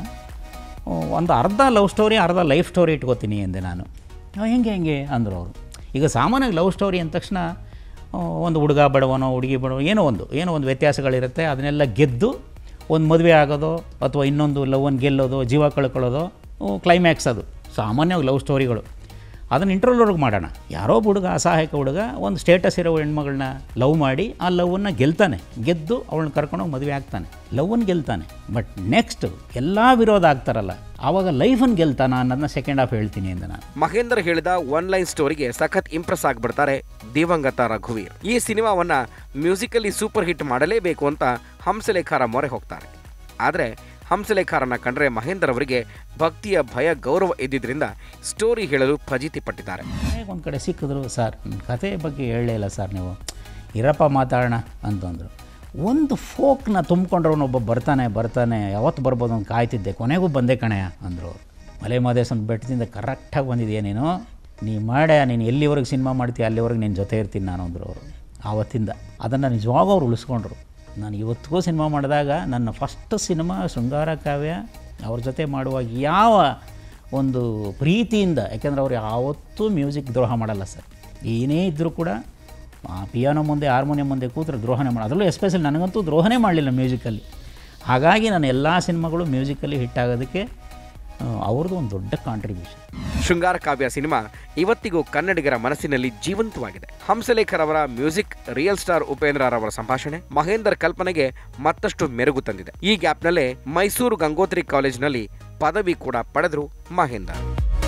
ಓ, ಒಂದು ಅರ್ಧ ಲವ್ ಸ್ಟೋರಿ ಅರ್ಧ ಲೈಫ್ ಸ್ಟೋರಿ ಇಟ್ಕೋತೀನಿ ಎಂದೆ ನಾನು ಆ, ಹೆಂಗೆ ಹೆಂಗೆ ಅಂದರು ಅವರು ಈಗ ಸಾಮಾನ್ಯವಾಗಿ ಲವ್ ಸ್ಟೋರಿ ಅಂದ ತಕ್ಷಣ ಆ, ಒಂದು ಹುಡುಗ ಬಡವನೋ ಹುಡುಗಿ ಬಡವ ಏನೋ ಒಂದು ಏನೋ ಒಂದು ವ್ಯತ್ಯಾಸಗಳಿರುತ್ತೆ ಅದನ್ನೆಲ್ಲ ಗೆದ್ದು ಒಂದು ಮದುವೆ ಆಗೋದು ಅಥವಾ ಇನ್ನೊಂದು ಲವ್ವನ್ನು ಗೆಲ್ಲೋದು ಜೀವ ಕಳ್ಕೊಳ್ಳೋದು ಕ್ಲೈಮ್ಯಾಕ್ಸ್ ಅದು ಸಾಮಾನ್ಯವಾಗಿ ಲವ್ ಸ್ಟೋರಿಗಳು ಅದನ್ನು ಇಂಟರ್ವ್ಯೂವರೆಗೆ ಮಾಡೋಣ ಯಾರೋ ಒಬ್ಬ ಹುಡುಗ ಅಸಹಾಯಕ ಹುಡುಗ ಒಂದು ಸ್ಟೇಟಸ್ ಇರೋ ಹೆಣ್ಮಗಳನ್ನ ಲವ್ ಮಾಡಿ ಆ ಲವನ್ನು ಗೆಲ್ತಾನೆ ಗೆದ್ದು ಅವಳನ್ನ ಕರ್ಕೊಂಡೋಗಿ ಮದುವೆ ಆಗ್ತಾನೆ ಲವನ್ನು ಗೆಲ್ತಾನೆ ಬಟ್ ನೆಕ್ಸ್ಟ್ ಎಲ್ಲ ವಿರೋಧ ಆಗ್ತಾರಲ್ಲ ಆವಾಗ ಲೈಫನ್ನು ಗೆಲ್ತಾನ ಅನ್ನೋದನ್ನ ಸೆಕೆಂಡ್ ಹಾಫ್ ಹೇಳ್ತೀನಿ ಅಂತ ನಾನು ಮಹೇಂದ್ರ ಹೇಳಿದ ಒನ್ ಲೈನ್ ಸ್ಟೋರಿಗೆ ಸಖತ್ ಇಂಪ್ರೆಸ್ ಆಗ್ಬಿಡ್ತಾರೆ ದಿವಂಗತ ರಘುವೀರ್ ಈ ಸಿನಿಮಾವನ್ನ ಮ್ಯೂಸಿಕಲಿ ಸೂಪರ್ ಹಿಟ್ ಮಾಡಲೇಬೇಕು ಅಂತ ಹಂಸಲೇಖರ ಮೊರೆ ಹೋಗ್ತಾರೆ ಆದರೆ ಹಂಸಲೇಖರನ್ನ ಕಂಡ್ರೆ ಮಹೇಂದ್ರ ಅವರಿಗೆ ಭಕ್ತಿಯ ಭಯ ಗೌರವ ಇದ್ದಿದ್ರಿಂದ ಸ್ಟೋರಿ ಹೇಳಲು ಫಜಿತಿ ಪಟ್ಟಿದ್ದಾರೆ ಒಂದು ಕಡೆ ಸಿಕ್ಕಿದ್ರು ಸರ್ ನನ್ನ ಕತೆ ಬಗ್ಗೆ ಹೇಳಲೇ ಇಲ್ಲ ಸರ್ ನೀವು ಇರಪ್ಪ ಮಾತಾಡೋಣ ಅಂತಂದರು ಒಂದು ಫೋಕ್ನ ತುಂಬ್ಕೊಂಡ್ರವನೊಬ್ಬ ಬರ್ತಾನೆ ಬರ್ತಾನೆ ಯಾವತ್ತು ಬರ್ಬೋದು ಅಂತ ಕಾಯ್ತಿದ್ದೆ ಕೊನೆಗೂ ಬಂದೆ ಕಣೆಯ ಅಂದರು ಅವ್ರು ಮಲೆ ಮಹದೇಶನ ಬೆಟ್ಟದಿಂದ ಕರೆಕ್ಟಾಗಿ ಬಂದಿದೆಯಾ ನೀನು ನೀ ಮಾಡೆ ನೀನು ಎಲ್ಲಿವರೆಗೆ ಸಿನಿಮಾ ಮಾಡ್ತೀಯ ಅಲ್ಲಿವರೆಗೆ ನಿನ್ನ ಜೊತೆ ಇರ್ತೀನಿ ನಾನು ಅಂದರು ಅವರು ಆವತ್ತಿಂದ ಅದನ್ನು ನಿಜವಾಗೂ ಅವ್ರು ಉಳಿಸ್ಕೊಂಡ್ರು ನಾನು ಇವತ್ತಿಗೂ ಸಿನಿಮಾ ಮಾಡಿದಾಗ ನನ್ನ ಫಸ್ಟ್ ಸಿನಿಮಾ ಶೃಂಗಾರ ಕಾವ್ಯ ಅವ್ರ ಜೊತೆ ಮಾಡುವಾಗ ಯಾವ ಒಂದು ಪ್ರೀತಿಯಿಂದ ಯಾಕೆಂದರೆ ಅವ್ರು ಯಾವತ್ತೂ ಮ್ಯೂಸಿಕ್ ದ್ರೋಹ ಮಾಡಲ್ಲ ಸರ್ ಏನೇ ಇದ್ದರೂ ಕೂಡ ಪಿಯಾನೋ ಮುಂದೆ ಹಾರ್ಮೋನಿಯಂ ಮುಂದೆ ಕೂತ್ರೆ ದ್ರೋಹನೇ ಮಾಡಿ ಅದರಲ್ಲೂ ಎಸ್ಪೆಷಲಿ ನನಗಂತೂ ದ್ರೋಹನೇ ಮಾಡಲಿಲ್ಲ ಮ್ಯೂಸಿಕಲ್ಲಿ ಹಾಗಾಗಿ ನನ್ನ ಎಲ್ಲ ಸಿನಿಮಾಗಳು ಮ್ಯೂಸಿಕಲ್ಲಿ ಹಿಟ್ ಆಗೋದಕ್ಕೆ ಆ, ಅವ್ರದ್ದು ಒಂದು ದೊಡ್ಡ ಕಾಂಟ್ರಿಬ್ಯೂಷನ್ ಶೃಂಗಾರ ಕಾವ್ಯ ಸಿನಿಮಾ ಇವತ್ತಿಗೂ ಕನ್ನಡಿಗರ ಮನಸ್ಸಿನಲ್ಲಿ ಜೀವಂತವಾಗಿದೆ ಹಂಸಲೇಖರ್ ಅವರ ಮ್ಯೂಸಿಕ್ ರಿಯಲ್ ಸ್ಟಾರ್ ಉಪೇಂದ್ರ ಅವರ ಸಂಭಾಷಣೆ ಮಹೇಂದರ್ ಕಲ್ಪನೆಗೆ ಮತ್ತಷ್ಟು ಮೆರುಗು ತಂದಿದೆ ಈ ಗ್ಯಾಪ್ನಲ್ಲೇ ಮೈಸೂರು ಗಂಗೋತ್ರಿ ಕಾಲೇಜಿನಲ್ಲಿ ಪದವಿ ಕೂಡ ಪಡೆದರು ಮಹೇಂದರ್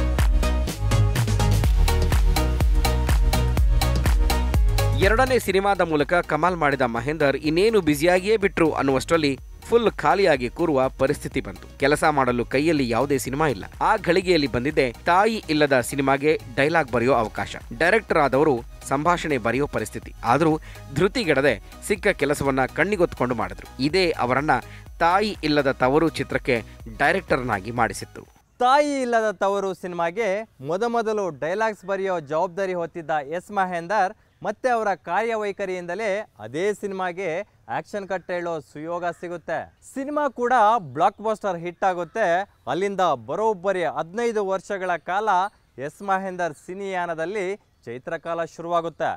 ಎರಡನೇ ಸಿನಿಮಾದ ಮೂಲಕ ಕಮಾಲ್ ಮಾಡಿದ ಮಹೇಂದರ್ ಇನ್ನೇನು ಬ್ಯುಸಿಯಾಗಿಯೇ ಬಿಟ್ರು ಅನ್ನುವಷ್ಟರಲ್ಲಿ ಫುಲ್ ಖಾಲಿಯಾಗಿ ಕೂರುವ ಪರಿಸ್ಥಿತಿ ಬಂತು ಕೆಲಸ ಮಾಡಲು ಕೈಯಲ್ಲಿ ಯಾವುದೇ ಸಿನಿಮಾ ಇಲ್ಲ ಆ ಘಳಿಗೆಯಲ್ಲಿ ಬಂದಿದ್ದೆ ತಾಯಿ ಇಲ್ಲದ ಸಿನಿಮಾಗೆ ಡೈಲಾಗ್ ಬರೆಯೋ ಅವಕಾಶ ಡೈರೆಕ್ಟರ್ ಆದವರು ಸಂಭಾಷಣೆ ಬರೆಯೋ ಪರಿಸ್ಥಿತಿ ಆದರೂ ಧೃತಿಗೆಡದೆ ಸಿಕ್ಕ ಕೆಲಸವನ್ನ ಕಣ್ಣಿಗೊತ್ಕೊಂಡು ಮಾಡಿದ್ರು ಇದೇ ಅವರನ್ನ ತಾಯಿ ಇಲ್ಲದ ತವರು ಚಿತ್ರಕ್ಕೆ ಡೈರೆಕ್ಟರ್ನಾಗಿ ಮಾಡಿಸಿತ್ತು ತಾಯಿ ಇಲ್ಲದ ತವರು ಸಿನಿಮಾಗೆ ಮೊದಮೊದಲು ಡೈಲಾಗ್ಸ್ ಬರೆಯೋ ಜವಾಬ್ದಾರಿ ಹೊತ್ತಿದ್ದ ಎಸ್ ಮಹೇಂದರ್ ಮತ್ತೆ ಅವರ ಕಾರ್ಯವೈಖರಿಯಿಂದಲೇ ಅದೇ ಸಿನಿಮಾಗೆ ಆಕ್ಷನ್ ಕಟ್ ಹೇಳೋ ಸುಯೋಗ ಸಿಗುತ್ತೆ ಸಿನಿಮಾ ಕೂಡ ಬ್ಲಾಕ್ ಬಸ್ಟರ್ ಹಿಟ್ ಆಗುತ್ತೆ ಅಲ್ಲಿಂದ ಬರೋಬ್ಬರಿ ಹದಿನೈದು ವರ್ಷಗಳ ಕಾಲ ಎಸ್ ಮಹೇಂದರ್ ಸಿನಿಯಾನದಲ್ಲಿ ಚೈತ್ರಕಾಲ ಶುರುವಾಗುತ್ತೆ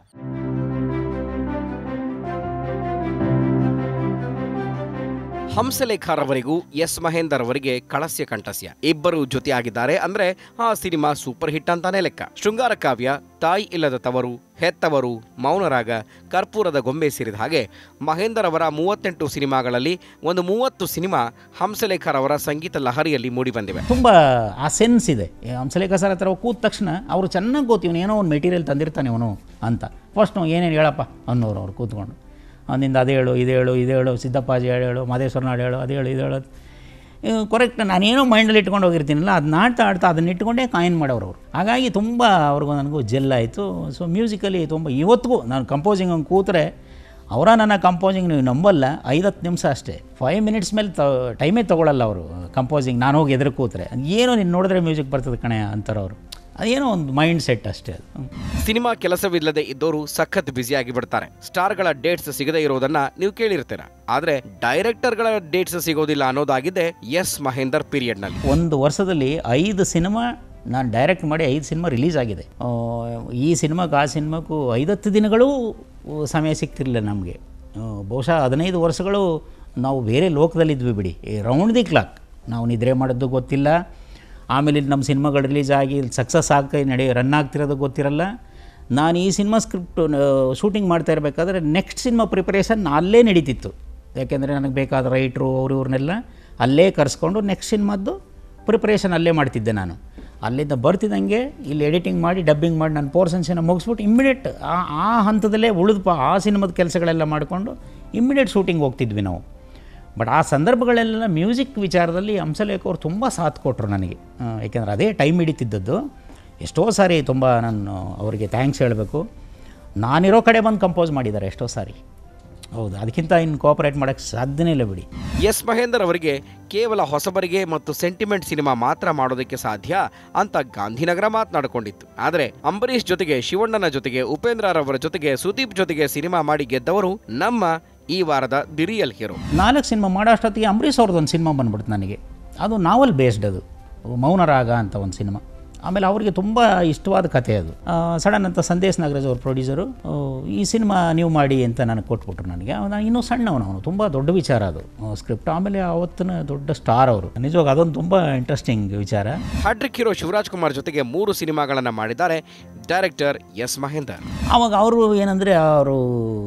ಹಂಸಲೇಖರ್ ಅವರಿಗೂ ಎಸ್ ಮಹೇಂದರ್ ಅವರಿಗೆ ಕಳಸ್ಯ ಕಂಠಸ್ಯ ಇಬ್ಬರು ಜೊತೆಯಾಗಿದ್ದಾರೆ ಅಂದ್ರೆ ಆ ಸಿನಿಮಾ ಸೂಪರ್ ಹಿಟ್ ಅಂತಾನೆ ಲೆಕ್ಕ ಶೃಂಗಾರ ಕಾವ್ಯ ತಾಯಿ ಇಲ್ಲದ ತವರು ಹೆತ್ತವರು ಮೌನರಾಗ ಕರ್ಪೂರದ ಗೊಂಬೆ ಸೇರಿದ ಹಾಗೆ ಮಹೇಂದರ್ ಅವರ ಮೂವತ್ತೆಂಟು ಸಿನಿಮಾಗಳಲ್ಲಿ ಒಂದು ಮೂವತ್ತು ಸಿನಿಮಾ ಹಂಸಲೇಖರ್ ಅವರ ಸಂಗೀತ ಲಹರಿಯಲ್ಲಿ ಮೂಡಿಬಂದಿವೆ ತುಂಬ ಆ ಸೆನ್ಸ್ ಇದೆ ಈ ಹಂಸಲೇಖ ಸರ್ ಹತ್ರ ಕೂತ ತಕ್ಷಣ ಅವರು ಚೆನ್ನಾಗಿ ಗೊತ್ತೀವನು ಏನೋ ಒಂದು ಮೆಟೀರಿಯಲ್ ತಂದಿರ್ತಾನೆ ಅವನು ಅಂತ ಫಸ್ಟ್ ಏನೇನು ಹೇಳಪ್ಪ ಅನ್ನೋರು ಅವ್ರು ಕೂತ್ಕೊಂಡು ಅಂದಿಂದ ಅದೇ ಹೇಳು ಇದು ಹೇಳು ಇದು ಹೇಳು ಸಿದ್ದಪ್ಪಾಜಿ ಹೇಳು ಹೇಳು ಮಾದೇಶ್ವರ ನಾಡು ಹೇಳು ಅದು ಹೇಳು ಇದು ಹೇಳು ಕರೆಕ್ಟ್ ನಾನೇನೋ ಮೈಂಡಲ್ಲಿ ಇಟ್ಕೊಂಡು ಹೋಗಿರ್ತೀನಲ್ಲ ಅದನ್ನ ಆಡ್ತಾ ಆಡ್ತಾ ಅದನ್ನ ಇಟ್ಕೊಂಡೇ ಕಾಯಿನ್ ಮಾಡೋರು ಅವರು ಹಾಗಾಗಿ ತುಂಬ ಅವ್ರಿಗೂ ನನಗೂ ಜೆಲ್ ಆಯಿತು ಸೊ ಮ್ಯೂಸಿಕಲಿ ತುಂಬ ಇವತ್ತಿಗೂ ನಾನು ಕಂಪೋಸಿಂಗ್ ಹಂಗೆ ಕೂತ್ರೆ ಅವರ ನನ್ನ ಕಂಪೋಸಿಂಗ್ ನೀವು ನಂಬಲ್ಲ ಐದತ್ತು ನಿಮಿಷ ಅಷ್ಟೇ ಫೈವ್ ಮಿನಿಟ್ಸ್ ಮೇಲೆ ತ ಟೈಮೇ ತೊಗೊಳಲ್ಲ ಅವರು ಕಂಪೋಸಿಂಗ್ ನಾನು ಹೋಗಿ ಎದುರು ಕೂತ್ರೆ ಏನೋ ನೀನು ನೋಡಿದ್ರೆ ಮ್ಯೂಸಿಕ್ ಬರ್ತದೆ ಕಣೆ ಅಂತಾರೆ ಅವರು ಅದೇನೋ ಒಂದು ಮೈಂಡ್ ಸೆಟ್ ಅಷ್ಟೇ ಅದು ಹ್ಮ್. ಸಿನಿಮಾ ಕೆಲಸವಿಲ್ಲದೆ ಇದ್ದವರು ಸಖತ್ ಬ್ಯುಸಿಯಾಗಿ ಬಿಡ್ತಾರೆ ಸ್ಟಾರ್ಗಳ ಡೇಟ್ಸ್ ಸಿಗದೇ ಇರೋದನ್ನ ನೀವು ಕೇಳಿರ್ತೀರ ಆದ್ರೆ ಡೈರೆಕ್ಟರ್ಗಳ ಡೇಟ್ಸ್ ಸಿಗೋದಿಲ್ಲ ಅನ್ನೋದಾಗಿದೆ ಎಸ್ ಮಹೇಂದರ್ ಪೀರಿಯಡ್ ನಲ್ಲಿ ಒಂದು ವರ್ಷದಲ್ಲಿ ಐದು ಸಿನಿಮಾ ನಾನು ಡೈರೆಕ್ಟ್ ಮಾಡಿ ಐದು ಸಿನಿಮಾ ರಿಲೀಸ್ ಆಗಿದೆ ಆ, ಈ ಸಿನಿಮಾಗೆ ಆ ಸಿನಿಮಾಕ್ಕೂ ಐದತ್ತು ದಿನಗಳೂ ಸಮಯ ಸಿಗ್ತಿರಲಿಲ್ಲ ನಮಗೆ ಬಹುಶಃ ಹದಿನೈದು ವರ್ಷಗಳು ನಾವು ಬೇರೆ ಲೋಕದಲ್ಲಿದ್ವಿ ಬಿಡಿ ರೌಂಡ್ ದಿ ಕ್ಲಾಕ್ ನಾವು ನಿದ್ರೆ ಮಾಡೋದು ಗೊತ್ತಿಲ್ಲ ಆಮೇಲೆ ಇಲ್ಲಿ ನಮ್ಮ ಸಿನಿಮಾಗಳು ರಿಲೀಸ್ ಆಗಿ ಸಕ್ಸಸ್ ಆಗ್ತಾ ನಡೆ ರನ್ ಆಗ್ತಿರೋದು ಗೊತ್ತಿರಲ್ಲ ನಾನು ಈ ಸಿನಿಮಾ ಸ್ಕ್ರಿಪ್ಟ್ ಶೂಟಿಂಗ್ ಮಾಡ್ತಾ ಇರಬೇಕಾದ್ರೆ ನೆಕ್ಸ್ಟ್ ಸಿನಿಮಾ ಪ್ರಿಪರೇಷನ್ ಅಲ್ಲೇ ನಡೀತಿತ್ತು ಯಾಕೆಂದರೆ ನನಗೆ ಬೇಕಾದ ರೈಟ್ರು ಅವರು ಇವ್ರನ್ನೆಲ್ಲ ಅಲ್ಲೇ ಕರೆಸ್ಕೊಂಡು ನೆಕ್ಸ್ಟ್ ಸಿನಿಮಾದ್ದು ಪ್ರಿಪ್ರೇಷನ್ ಅಲ್ಲೇ ಮಾಡ್ತಿದ್ದೆ ನಾನು ಅಲ್ಲಿಂದ ಬರ್ತಿದ್ದಂಗೆ ಇಲ್ಲಿ ಎಡಿಟಿಂಗ್ ಮಾಡಿ ಡಬ್ಬಿಂಗ್ ಮಾಡಿ ನನ್ನ ಪೋರ್ಷನ್ಸನ್ನು ಮುಗಿಸ್ಬಿಟ್ಟು ಇಮ್ಮಿಡಿಯೇಟ್ ಆ ಆ ಹಂತದಲ್ಲೇ ಉಳಿದು ಆ ಸಿನಿಮಾದ ಕೆಲಸಗಳೆಲ್ಲ ಮಾಡಿಕೊಂಡು ಇಮ್ಮಿಡಿಯೇಟ್ ಶೂಟಿಂಗ್ ಹೋಗ್ತಿದ್ವಿ ನಾವು ಬಟ್ ಆ ಸಂದರ್ಭಗಳೆಲ್ಲ ಮ್ಯೂಸಿಕ್ ವಿಚಾರದಲ್ಲಿ ಹಂಸಲೇಖ ಅವರು ತುಂಬ ಸಾಥ್ ಕೊಟ್ಟರು ನನಗೆ ಆ, ಯಾಕೆಂದರೆ ಅದೇ ಟೈಮ್ ಹಿಡಿತಿದ್ದದ್ದು ಎಷ್ಟೋ ಸಾರಿ ತುಂಬ ನಾನು ಅವರಿಗೆ ಥ್ಯಾಂಕ್ಸ್ ಹೇಳಬೇಕು ನಾನಿರೋ ಕಡೆ ಬಂದು ಕಂಪೋಸ್ ಮಾಡಿದ್ದಾರೆ ಎಷ್ಟೋ ಸಾರಿ ಹೌದು ಅದಕ್ಕಿಂತ ಇನ್ನು ಕೋಆಪರೇಟ್ ಮಾಡೋಕ್ಕೆ ಸಾಧ್ಯನೇ ಇಲ್ಲ ಬಿಡಿ ಎಸ್ ಮಹೇಂದರ್ ಅವರಿಗೆ ಕೇವಲ ಹೊಸಬರಿಗೆ ಮತ್ತು ಸೆಂಟಿಮೆಂಟ್ ಸಿನಿಮಾ ಮಾತ್ರ ಮಾಡೋದಕ್ಕೆ ಸಾಧ್ಯ ಅಂತ ಗಾಂಧಿನಗರ ಮಾತನಾಡಿಕೊಂಡಿತ್ತು ಆದರೆ ಅಂಬರೀಷ್ ಜೊತೆಗೆ ಶಿವಣ್ಣನ ಜೊತೆಗೆ ಉಪೇಂದ್ರರವರ ಜೊತೆಗೆ ಸುದೀಪ್ ಜೊತೆಗೆ ಸಿನಿಮಾ ಮಾಡಿ ಗೆದ್ದವರು ನಮ್ಮ ಈ ವಾರದ ದಿ ರಿಯಲ್ ಹೀರೋ ನಾಲ್ಕು ಸಿನಿಮಾ ಮಾಡೋ ಅಷ್ಟೊತ್ತಿಗೆ ಅಂಬರೀಷ್ ಅವ್ರದ್ದು ಒಂದು ಸಿನಿಮಾ ಬಂದ್ಬಿಡ್ತು ನನಗೆ ಅದು ನಾವಲ್ ಬೇಸ್ಡ್ ಅದು ಮೌನರಾಗ ಅಂತ ಒಂದು ಸಿನಿಮಾ ಆಮೇಲೆ ಅವರಿಗೆ ತುಂಬ ಇಷ್ಟವಾದ ಕಥೆ ಅದು ಸಡನ್ ಅಂತ ಸಂದೇಶ್ ನಾಗರಾಜ್ ಅವ್ರ ಪ್ರೊಡ್ಯೂಸರು ಈ ಸಿನಿಮಾ ನೀವು ಮಾಡಿ ಅಂತ ನನಗೆ ಕೊಟ್ಬಿಟ್ರು ನನಗೆ ನಾನು ಇನ್ನೂ ಸಣ್ಣವನು ಅವನು ತುಂಬ ದೊಡ್ಡ ವಿಚಾರ ಅದು ಸ್ಕ್ರಿಪ್ಟ್ ಆಮೇಲೆ ಅವತ್ತಿನ ದೊಡ್ಡ ಸ್ಟಾರ್ ಅವರು ನಿಜವಾಗ ಅದೊಂದು ತುಂಬ ಇಂಟ್ರೆಸ್ಟಿಂಗ್ ವಿಚಾರ ಹ್ಯಾಟ್ರಿಕ್ ಹೀರೋ ಶಿವರಾಜ್ ಕುಮಾರ್ ಜೊತೆಗೆ ಮೂರು ಸಿನಿಮಾಗಳನ್ನ ಮಾಡಿದ್ದಾರೆ ಡೈರೆಕ್ಟರ್ ಎಸ್ ಮಹೇಂದರ್ ಆವಾಗ ಅವರು ಏನಂದರೆ ಅವರು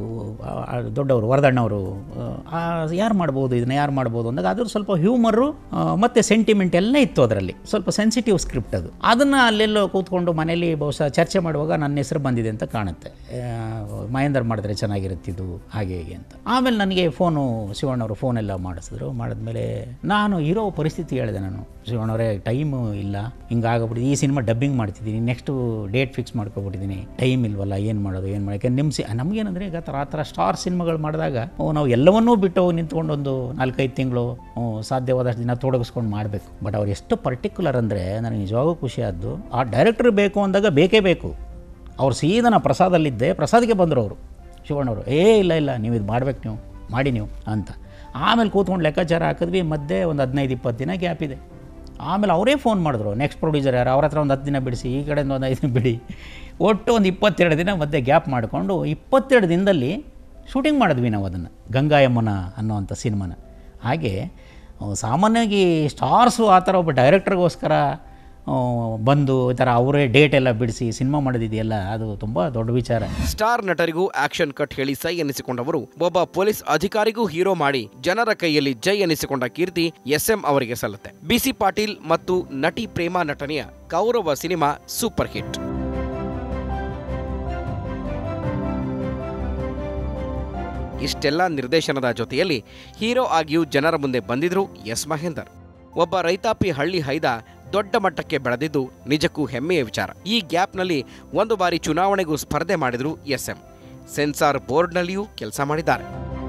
ದೊಡ್ಡವರು ವರದಣ್ಣವರು ಯಾರು ಮಾಡ್ಬೋದು ಇದನ್ನ ಯಾರು ಮಾಡ್ಬೋದು ಅಂದಾಗ ಅದ್ರ ಸ್ವಲ್ಪ ಹ್ಯೂಮರು ಮತ್ತು ಸೆಂಟಿಮೆಂಟ್ ಎಲ್ಲ ಇತ್ತು ಅದರಲ್ಲಿ ಸ್ವಲ್ಪ ಸೆನ್ಸಿಟಿವ್ ಸ್ಕ್ರಿಪ್ಟ್ ಅದು ಅದನ್ನು ಅಲ್ಲೆಲ್ಲೋ ಕೂತ್ಕೊಂಡು ಮನೇಲಿ ಬಹುಶಃ ಚರ್ಚೆ ಮಾಡುವಾಗ ನನ್ನ ಹೆಸರು ಬಂದಿದೆ ಅಂತ ಕಾಣುತ್ತೆ ಆ, ಮಹೇಂದರ್ ಮಾಡಿದ್ರೆ ಚೆನ್ನಾಗಿರುತ್ತಿದ್ದು ಹಾಗೆ ಹೀಗೆ ಅಂತ ಆಮೇಲೆ ನನಗೆ ಫೋನು ಶಿವಣ್ಣವರು ಫೋನೆಲ್ಲ ಮಾಡಿಸಿದ್ರು ಮಾಡಿದ್ಮೇಲೆ ನಾನು ಇರೋ ಪರಿಸ್ಥಿತಿ ಹೇಳಿದೆ ನಾನು ಶಿವಣ್ಣವರೇ ಟೈಮು ಇಲ್ಲ ಹಿಂಗಾಗ್ಬಿಟ್ಟಿದೆ ಈ ಸಿನಿಮಾ ಡಬ್ಬಿಂಗ್ ಮಾಡ್ತಿದ್ದೀನಿ ನೆಕ್ಸ್ಟು ಡೇಟ್ ಫಿಕ್ಸ್ ಮಾಡ್ಕೊಬಿಟ್ಟಿದ್ದೀನಿ ಟೈಮ್ ಇಲ್ವಲ್ಲ ಏನು ಮಾಡೋದು ಏನು ಮಾಡೋಕೆ ನಿಮ್ಮ ಸಿ ನಮಗೇನಂದರೆ ಈಗ ಥರ ಆ ಥರ ಸ್ಟಾರ್ ಸಿನಿಮಾಗಳು ಮಾಡಿದಾಗ ಓ, ನಾವು ಎಲ್ಲವನ್ನೂ ಬಿಟ್ಟು ನಿಂತ್ಕೊಂಡು ಒಂದು ನಾಲ್ಕೈದು ತಿಂಗಳು ಸಾಧ್ಯವಾದಷ್ಟು ದಿನ ತೊಡಗಿಸ್ಕೊಂಡು ಮಾಡಬೇಕು ಬಟ್ ಅವ್ರು ಎಷ್ಟು ಪರ್ಟಿಕ್ಯುಲರ್ ಅಂದರೆ ನನಗೆ ನಿಜವಾಗೂ ಖುಷಿ ಆದ್ದು ಆ ಡೈರೆಕ್ಟ್ರ್ ಬೇಕು ಅಂದಾಗ ಬೇಕೇ ಬೇಕು ಅವ್ರು ಸೀದಾ ನಾ ಪ್ರಸಾದಲ್ಲಿದ್ದೆ ಪ್ರಸಾದಕ್ಕೆ ಬಂದರು ಅವರು ಶಿವಣ್ಣವರು ಏ ಇಲ್ಲ ಇಲ್ಲ ನೀವು ಇದು ಮಾಡ್ಬೇಕು ನೀವು ಮಾಡಿ ನೀವು ಅಂತ ಆಮೇಲೆ ಕೂತ್ಕೊಂಡು ಲೆಕ್ಕಾಚಾರ ಹಾಕಿದ್ವಿ ಮಧ್ಯೆ ಒಂದು ಹದಿನೈದು ಇಪ್ಪತ್ತು ದಿನ ಗ್ಯಾಪ್ ಇದೆ ಆಮೇಲೆ ಅವರೇ ಫೋನ್ ಮಾಡಿದ್ರು ನೆಕ್ಸ್ಟ್ ಪ್ರೊಡ್ಯೂಸರ್ ಯಾರು ಅವ್ರ ಹತ್ರ ಒಂದು ಹತ್ತು ದಿನ ಬಿಡಿಸಿ ಈ ಕಡೆಯಿಂದ ಒಂದು ಐದು ದಿನ ಬಿಡಿ ಒಟ್ಟು ಒಂದು ಇಪ್ಪತ್ತೆರಡು ದಿನ ಮಧ್ಯೆ ಗ್ಯಾಪ್ ಮಾಡಿಕೊಂಡು ಇಪ್ಪತ್ತೆರಡು ದಿನದಲ್ಲಿ ಶೂಟಿಂಗ್ ಮಾಡಿದ್ವಿ ನಾವು ಅದನ್ನು ಗಂಗಾ ಯಮುನ ಅನ್ನೋವಂಥ ಸಿನಿಮಾನ ಹಾಗೆ ಅಹ್, ಸಾಮಾನ್ಯವಾಗಿ ಸ್ಟಾರ್ಸು ಆ ಥರ ಒಬ್ಬ ಡೈರೆಕ್ಟರ್ಗೋಸ್ಕರ ಬಂದು ಈ ಥರ ಅವರೇ ಡೇಟ್ ಎಲ್ಲ ಬಿಡಿಸಿ ಸಿನಿಮಾ ಮಾಡೋದಿದೆಯಲ್ಲ ಅದು ತುಂಬ ದೊಡ್ಡ ವಿಚಾರ ಸ್ಟಾರ್ ನಟರಿಗೂ ಆಕ್ಷನ್ ಕಟ್ ಹೇಳಿ ಸೈ ಎನಿಸಿಕೊಂಡವರು ಒಬ್ಬ ಪೊಲೀಸ್ ಅಧಿಕಾರಿಗೂ ಹೀರೋ ಮಾಡಿ ಜನರ ಕೈಯಲ್ಲಿ ಜೈ ಎನಿಸಿಕೊಂಡ ಕೀರ್ತಿ ಎಸ್ಎಂ ಅವರಿಗೆ ಸಲ್ಲುತ್ತೆ ಬಿಸಿ ಪಾಟೀಲ್ ಮತ್ತು ನಟಿ ಪ್ರೇಮಾ ನಟನೆಯ ಕೌರವ ಸಿನಿಮಾ ಸೂಪರ್ ಹಿಟ್ ಇಷ್ಟೆಲ್ಲ ನಿರ್ದೇಶನದ ಜೊತೆಯಲ್ಲಿ ಹೀರೋ ಆಗಿಯೂ ಜನರ ಮುಂದೆ ಬಂದಿದ್ರು ಎಸ್ ಮಹೇಂದರ್ ಒಬ್ಬ ರೈತಾಪಿ ಹಳ್ಳಿ ಹೈದ ದೊಡ್ಡ ಮಟ್ಟಕ್ಕೆ ಬೆಳೆದಿದ್ದು ನಿಜಕ್ಕೂ ಹೆಮ್ಮೆಯ ವಿಚಾರ ಈ ಗ್ಯಾಪ್ನಲ್ಲಿ ಒಂದು ಬಾರಿ ಚುನಾವಣೆಗೂ ಸ್ಪರ್ಧೆ ಮಾಡಿದ್ರು ಎಸ್ ಎಂ ಸೆನ್ಸಾರ್ ಬೋರ್ಡ್ನಲ್ಲಿಯೂ ಕೆಲಸ ಮಾಡಿದ್ದಾರೆ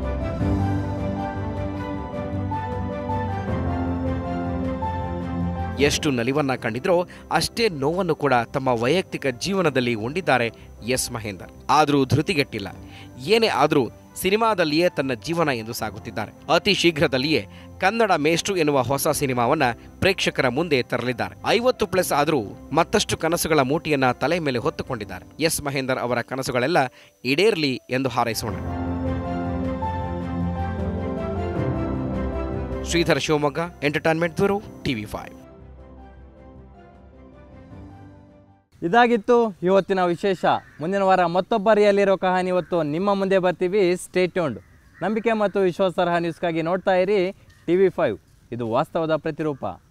ಎಷ್ಟು ನಲಿವನ್ನ ಕಂಡಿದ್ರೋ ಅಷ್ಟೇ ನೋವನ್ನು ಕೂಡ ತಮ್ಮ ವೈಯಕ್ತಿಕ ಜೀವನದಲ್ಲಿ ಉಂಡಿದ್ದಾರೆ ಎಸ್ ಮಹೇಂದರ್ ಆದರೂ ಧೃತಿಗೆಟ್ಟಿಲ್ಲ ಏನೇ ಆದರೂ ಸಿನಿಮಾದಲ್ಲಿಯೇ ತನ್ನ ಜೀವನ ಎಂದು ಸಾಗುತ್ತಿದ್ದಾರೆ ಅತಿ ಶೀಘ್ರದಲ್ಲಿಯೇ ಕನ್ನಡ ಮೇಷ್ಟ್ರು ಎನ್ನುವ ಹೊಸ ಸಿನಿಮಾವನ್ನ ಪ್ರೇಕ್ಷಕರ ಮುಂದೆ ತರಲಿದ್ದಾರೆ ಐವತ್ತು ಪ್ಲಸ್ ಆದರೂ ಮತ್ತಷ್ಟು ಕನಸುಗಳ ಮೂಟಿಯನ್ನ ತಲೆ ಮೇಲೆ ಹೊತ್ತುಕೊಂಡಿದ್ದಾರೆ ಎಸ್ ಮಹೇಂದರ್ ಅವರ ಕನಸುಗಳೆಲ್ಲ ಈಡೇರ್ಲಿ ಎಂದು ಹಾರೈಸೋಣ Sridhar Shivamogga entertainment bureau TV five ಇದಾಗಿತ್ತು ಇವತ್ತಿನ ವಿಶೇಷ ಮುಂದಿನ ವಾರ ಮತ್ತೊಬ್ಬ ರಿಯಲಿರೋ ಕಹಾನಿ ಇವತ್ತು ನಿಮ್ಮ ಮುಂದೆ ಬರ್ತೀವಿ ಸ್ಟೇಟ್ಯೂಂಡ್ ನಂಬಿಕೆ ಮತ್ತು ವಿಶ್ವಾಸಾರ್ಹ ನ್ಯೂಸ್ಗಾಗಿ ನೋಡ್ತಾ ಇರಿ ಟಿ ವಿ ಫೈವ್ ಇದು ವಾಸ್ತವದ ಪ್ರತಿರೂಪ